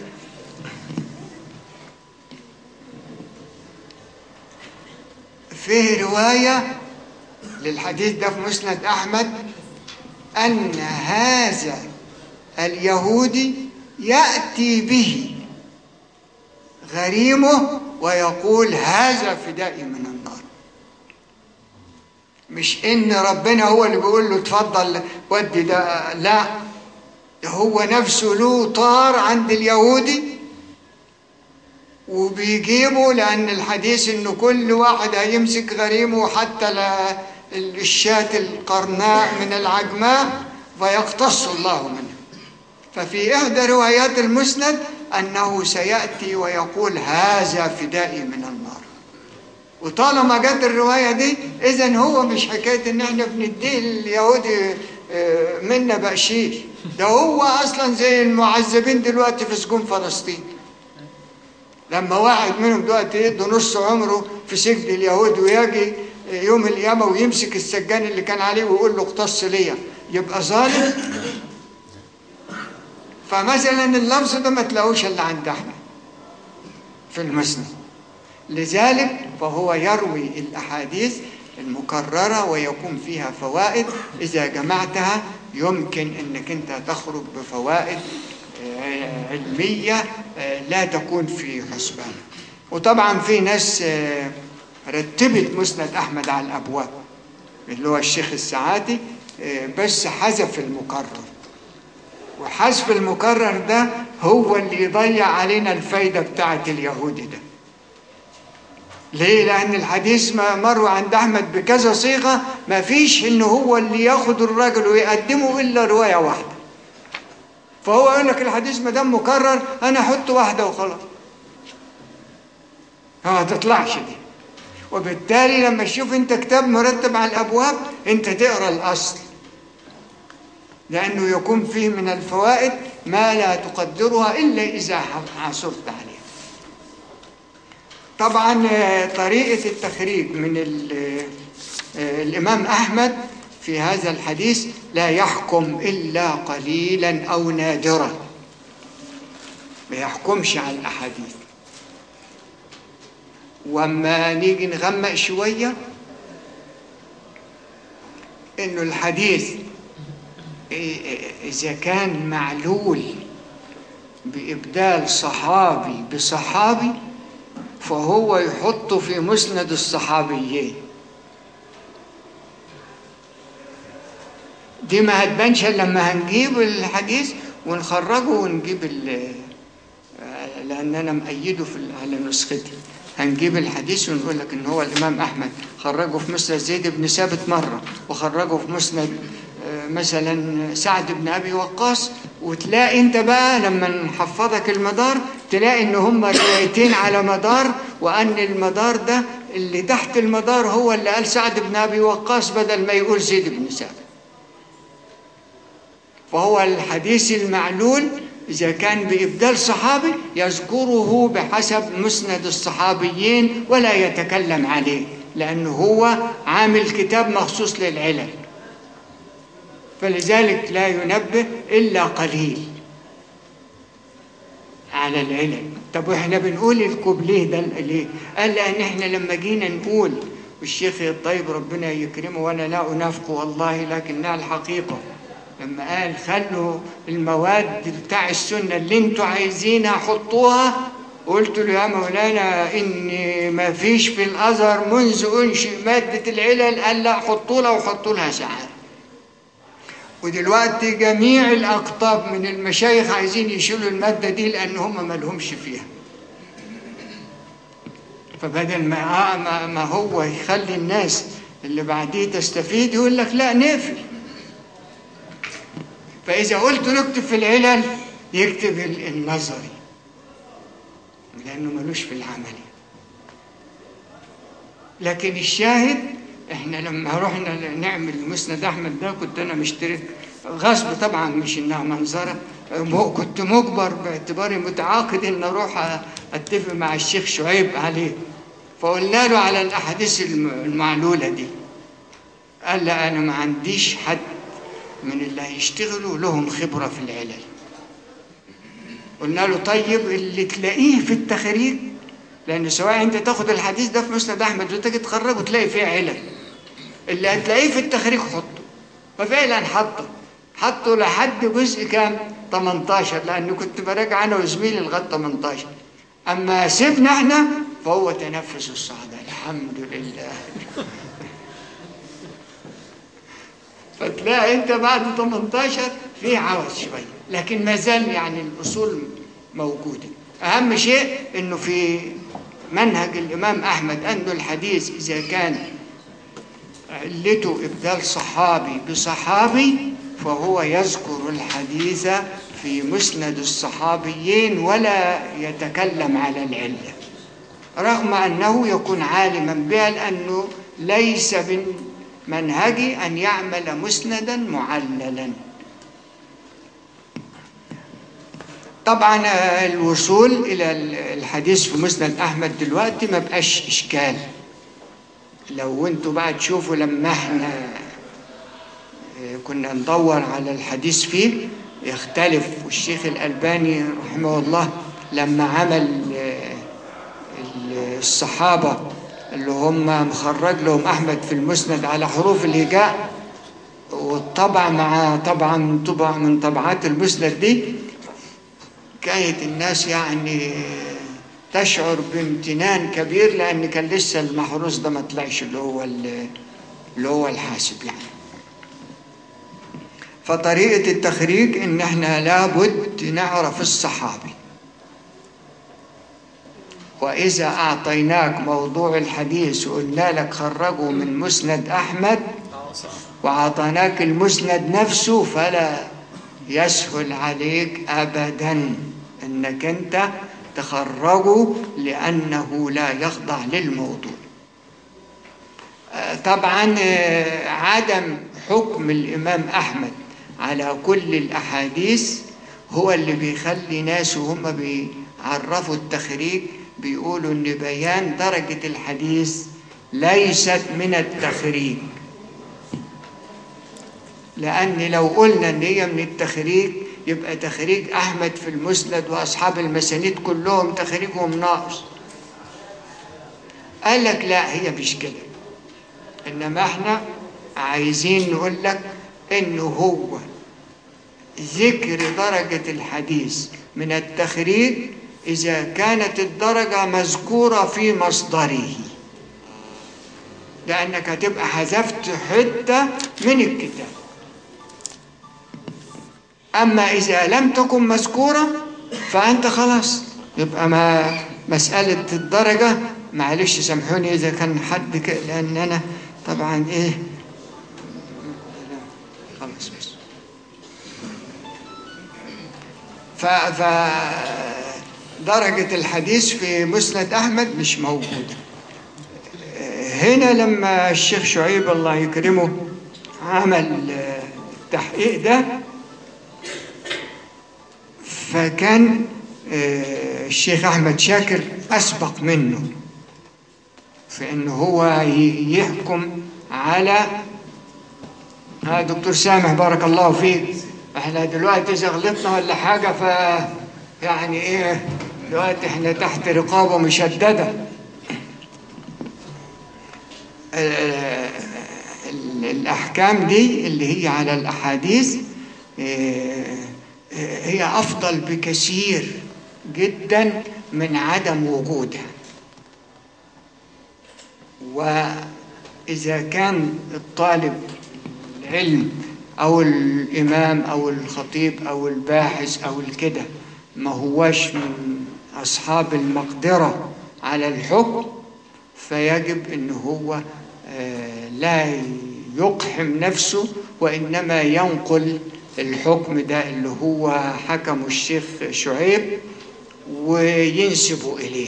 فيه روايه للحديث ده في مسند احمد ان هذا اليهودي ياتي به غريمه ويقول هذا فدائي من النار مش ان ربنا هو اللي بيقول له اتفضل ودي ده لا هو نفسه له طار عند اليهودي وبيجيبوا لأن الحديث إنه كل واحد هيمسك غريمه حتى لا الشاة القرناء من العجماء فيقتص الله منه ففي إحدى روايات المسند أنه سيأتي ويقول هذا فدائي من النار وطالما جت الرواية دي إذا هو مش حكاية إن إحنا بنديه اليهودي آه، منا بقشيش ده هو أصلا زي المعذبين دلوقتي في سجون فلسطين لما واحد منهم دلوقتي يدوا نص عمره في سجن اليهود ويجي يوم القيامة ويمسك السجان اللي كان عليه ويقول له اقتص ليا يبقى ظالم فمثلا اللفظ ده ما تلاقوش الا عند احمد في المسند لذلك فهو يروي الاحاديث المكرره ويكون فيها فوائد اذا جمعتها يمكن انك انت تخرج بفوائد آه، علميه آه، لا تكون في حسبان وطبعا في ناس آه، رتبت مسند احمد على الابواب اللي هو الشيخ السعادي آه، بس حذف المكرر وحذف المكرر ده هو اللي يضيع علينا الفايدة بتاعت اليهودي ده ليه؟ لأن الحديث ما مر عند أحمد بكذا صيغة ما فيش إن هو اللي ياخد الراجل ويقدمه إلا رواية واحدة فهو يقول لك الحديث ما دام مكرر أنا أحط واحدة وخلاص ما تطلعش دي وبالتالي لما تشوف أنت كتاب مرتب على الأبواب أنت تقرأ الأصل لأنه يكون فيه من الفوائد ما لا تقدرها إلا إذا عثرت عليها طبعا آه، طريقة التخريج من ال- آه، الإمام أحمد في هذا الحديث لا يحكم إلا قليلا أو نادرا ما يحكمش على الأحاديث وما نيجي نغمق شوية إنه الحديث إذا كان معلول بإبدال صحابي بصحابي فهو يحطه في مسند الصحابيين دي ما هتبانش إلا لما هنجيب الحديث ونخرجه ونجيب ال لأن أنا مأيده في على نسختي هنجيب الحديث ونقول لك إن هو الإمام أحمد خرجه في مسند زيد بن ثابت مرة وخرجه في مسند آه، مثلا سعد بن أبي وقاص وتلاقي أنت بقى لما نحفظك المدار تلاقي إن هما روايتين على مدار وأن المدار ده اللي تحت المدار هو اللي قال سعد بن أبي وقاص بدل ما يقول زيد بن ثابت فهو الحديث المعلول إذا كان بإبدال صحابي يذكره بحسب مسند الصحابيين ولا يتكلم عليه لأنه هو عامل كتاب مخصوص للعلل فلذلك لا ينبه إلا قليل على العلل طب واحنا بنقول الكوبليه ده ليه؟ قال لأن احنا لما جينا نقول والشيخ الطيب ربنا يكرمه وأنا لا أنافقه والله لكنها الحقيقة لما قال خلوا المواد بتاع السنة اللي انتوا عايزينها حطوها قلت له يا مولانا ان ما فيش في الازهر منذ انشئ مادة العلل قال لا حطوا لها وحطوا لها ساعات ودلوقتي جميع الاقطاب من المشايخ عايزين يشيلوا المادة دي لان هم ما لهمش فيها فبدل ما, آه ما, ما هو يخلي الناس اللي بعديه تستفيد يقول لك لا نقفل فإذا قلت نكتب في العلل يكتب ال- النظري لأنه ملوش في العملي لكن الشاهد احنا لما رحنا نعمل مسند احمد ده كنت انا مشترك غصب طبعا مش انها منظره م- كنت مجبر باعتباري متعاقد ان اروح اتفق مع الشيخ شعيب عليه فقلنا له على الاحاديث الم- المعلوله دي قال لا انا ما عنديش حد من اللي هيشتغلوا لهم خبرة في العلل قلنا له طيب اللي تلاقيه في التخريج لأن سواء أنت تاخد الحديث ده في مسند أحمد وتجي تخرجه تلاقي فيه علل اللي هتلاقيه في التخريج حطه ففعلا حطه حطه لحد جزء كام 18 لأنه كنت براجع أنا وزميلي لغاية 18 أما سيبنا احنا فهو تنفس الصعدة الحمد لله فتلاقي انت بعد 18 في عوز شويه لكن ما زال يعني الاصول موجوده أهم شيء أنه في منهج الإمام أحمد أنه الحديث إذا كان علته إبدال صحابي بصحابي فهو يذكر الحديث في مسند الصحابيين ولا يتكلم على العلة رغم أنه يكون عالما بها لأنه ليس من منهجي أن يعمل مسندا معللا طبعا آه، الوصول إلى الحديث في مسند أحمد دلوقتي ما بقاش إشكال لو انتوا بقى تشوفوا لما احنا آه، كنا ندور على الحديث فيه يختلف والشيخ الألباني رحمه الله لما عمل آه، ال- الصحابة اللي هم مخرج لهم أحمد في المسند على حروف الهجاء والطبع مع طبعا طبع من طبعات المسند دي كانت الناس يعني تشعر بامتنان كبير لأن كان لسه المحروس ده ما طلعش اللي هو ال- اللي هو الحاسب يعني فطريقة التخريج إن إحنا لابد نعرف الصحابي وإذا أعطيناك موضوع الحديث وقلنا لك خرجه من مسند أحمد وأعطيناك المسند نفسه فلا يسهل عليك أبدا أنك أنت تخرجه لأنه لا يخضع للموضوع آه، طبعا آه، عدم حكم الإمام أحمد على كل الأحاديث هو اللي بيخلي ناس وهم بيعرفوا التخريج بيقولوا إن بيان درجة الحديث ليست من التخريج لأن لو قلنا إن هي من التخريج يبقى تخريج أحمد في المسند وأصحاب المسانيد كلهم تخريجهم ناقص قال لك لا هي مش كده إنما إحنا عايزين نقول لك إنه هو ذكر درجة الحديث من التخريج إذا كانت الدرجة مذكورة في مصدره لأنك هتبقى حذفت حتة من الكتاب أما إذا لم تكن مذكورة فأنت خلاص يبقى ما مسألة الدرجة معلش سامحوني إذا كان حد ك... لأن أنا طبعا إيه خلاص بس ف... ف درجة الحديث في مسند أحمد مش موجودة هنا لما الشيخ شعيب الله يكرمه عمل آه، التحقيق ده فكان آه، الشيخ أحمد شاكر أسبق منه في إن هو ي- يحكم على ها دكتور سامح بارك الله فيك احنا دلوقتي إذا غلطنا ولا حاجة ف يعني ايه دلوقتي احنا تحت رقابة مشددة ال- ال- الأحكام دي اللي هي على الأحاديث آه، آه، هي أفضل بكثير جدا من عدم وجودها وإذا كان الطالب العلم أو الإمام أو الخطيب أو الباحث أو الكده ما هواش من أصحاب المقدرة على الحكم فيجب أن هو آه، لا يقحم نفسه وإنما ينقل الحكم ده اللي هو حكمه الشيخ شعيب وينسب إليه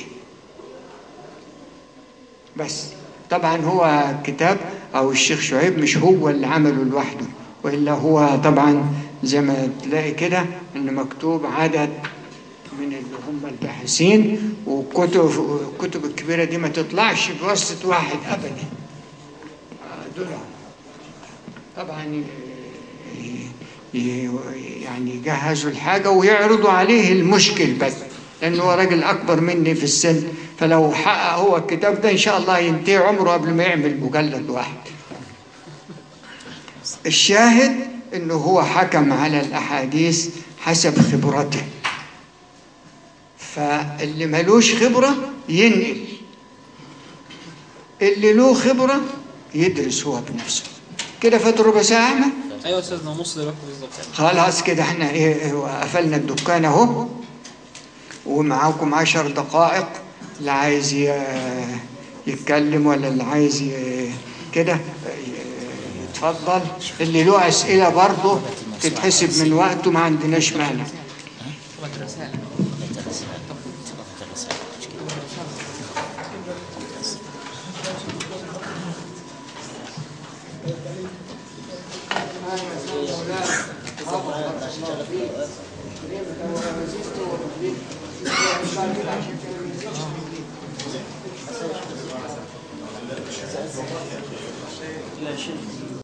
بس طبعا هو كتاب أو الشيخ شعيب مش هو اللي عمله لوحده وإلا هو طبعا زي ما تلاقي كده إن مكتوب عدد من اللي هم الباحثين والكتب الكتب الكبيرة دي ما تطلعش بواسطة واحد أبدا آه، دول طبعا ي- ي- يعني يجهزوا الحاجة ويعرضوا عليه المشكل بس لأنه هو راجل أكبر مني في السن فلو حقق هو الكتاب ده إن شاء الله ينتهي عمره قبل ما يعمل مجلد واحد الشاهد انه هو حكم على الاحاديث حسب خبرته فاللي ملوش خبره ينقل اللي له خبره يدرس هو بنفسه كده فات ربع ساعه يا احمد
ايوه يا استاذنا نص دلوقتي بالظبط
خلاص كده احنا ايه إيه، قفلنا الدكان اهو ومعاكم عشر دقائق اللي عايز ي- يتكلم ولا اللي عايز ي- كده ي- يتفضل اللي له أسئلة برضه تتحسب من وقته ما عندناش مانع
طبعا الرسالة
طبعا الرسالة
لا شيء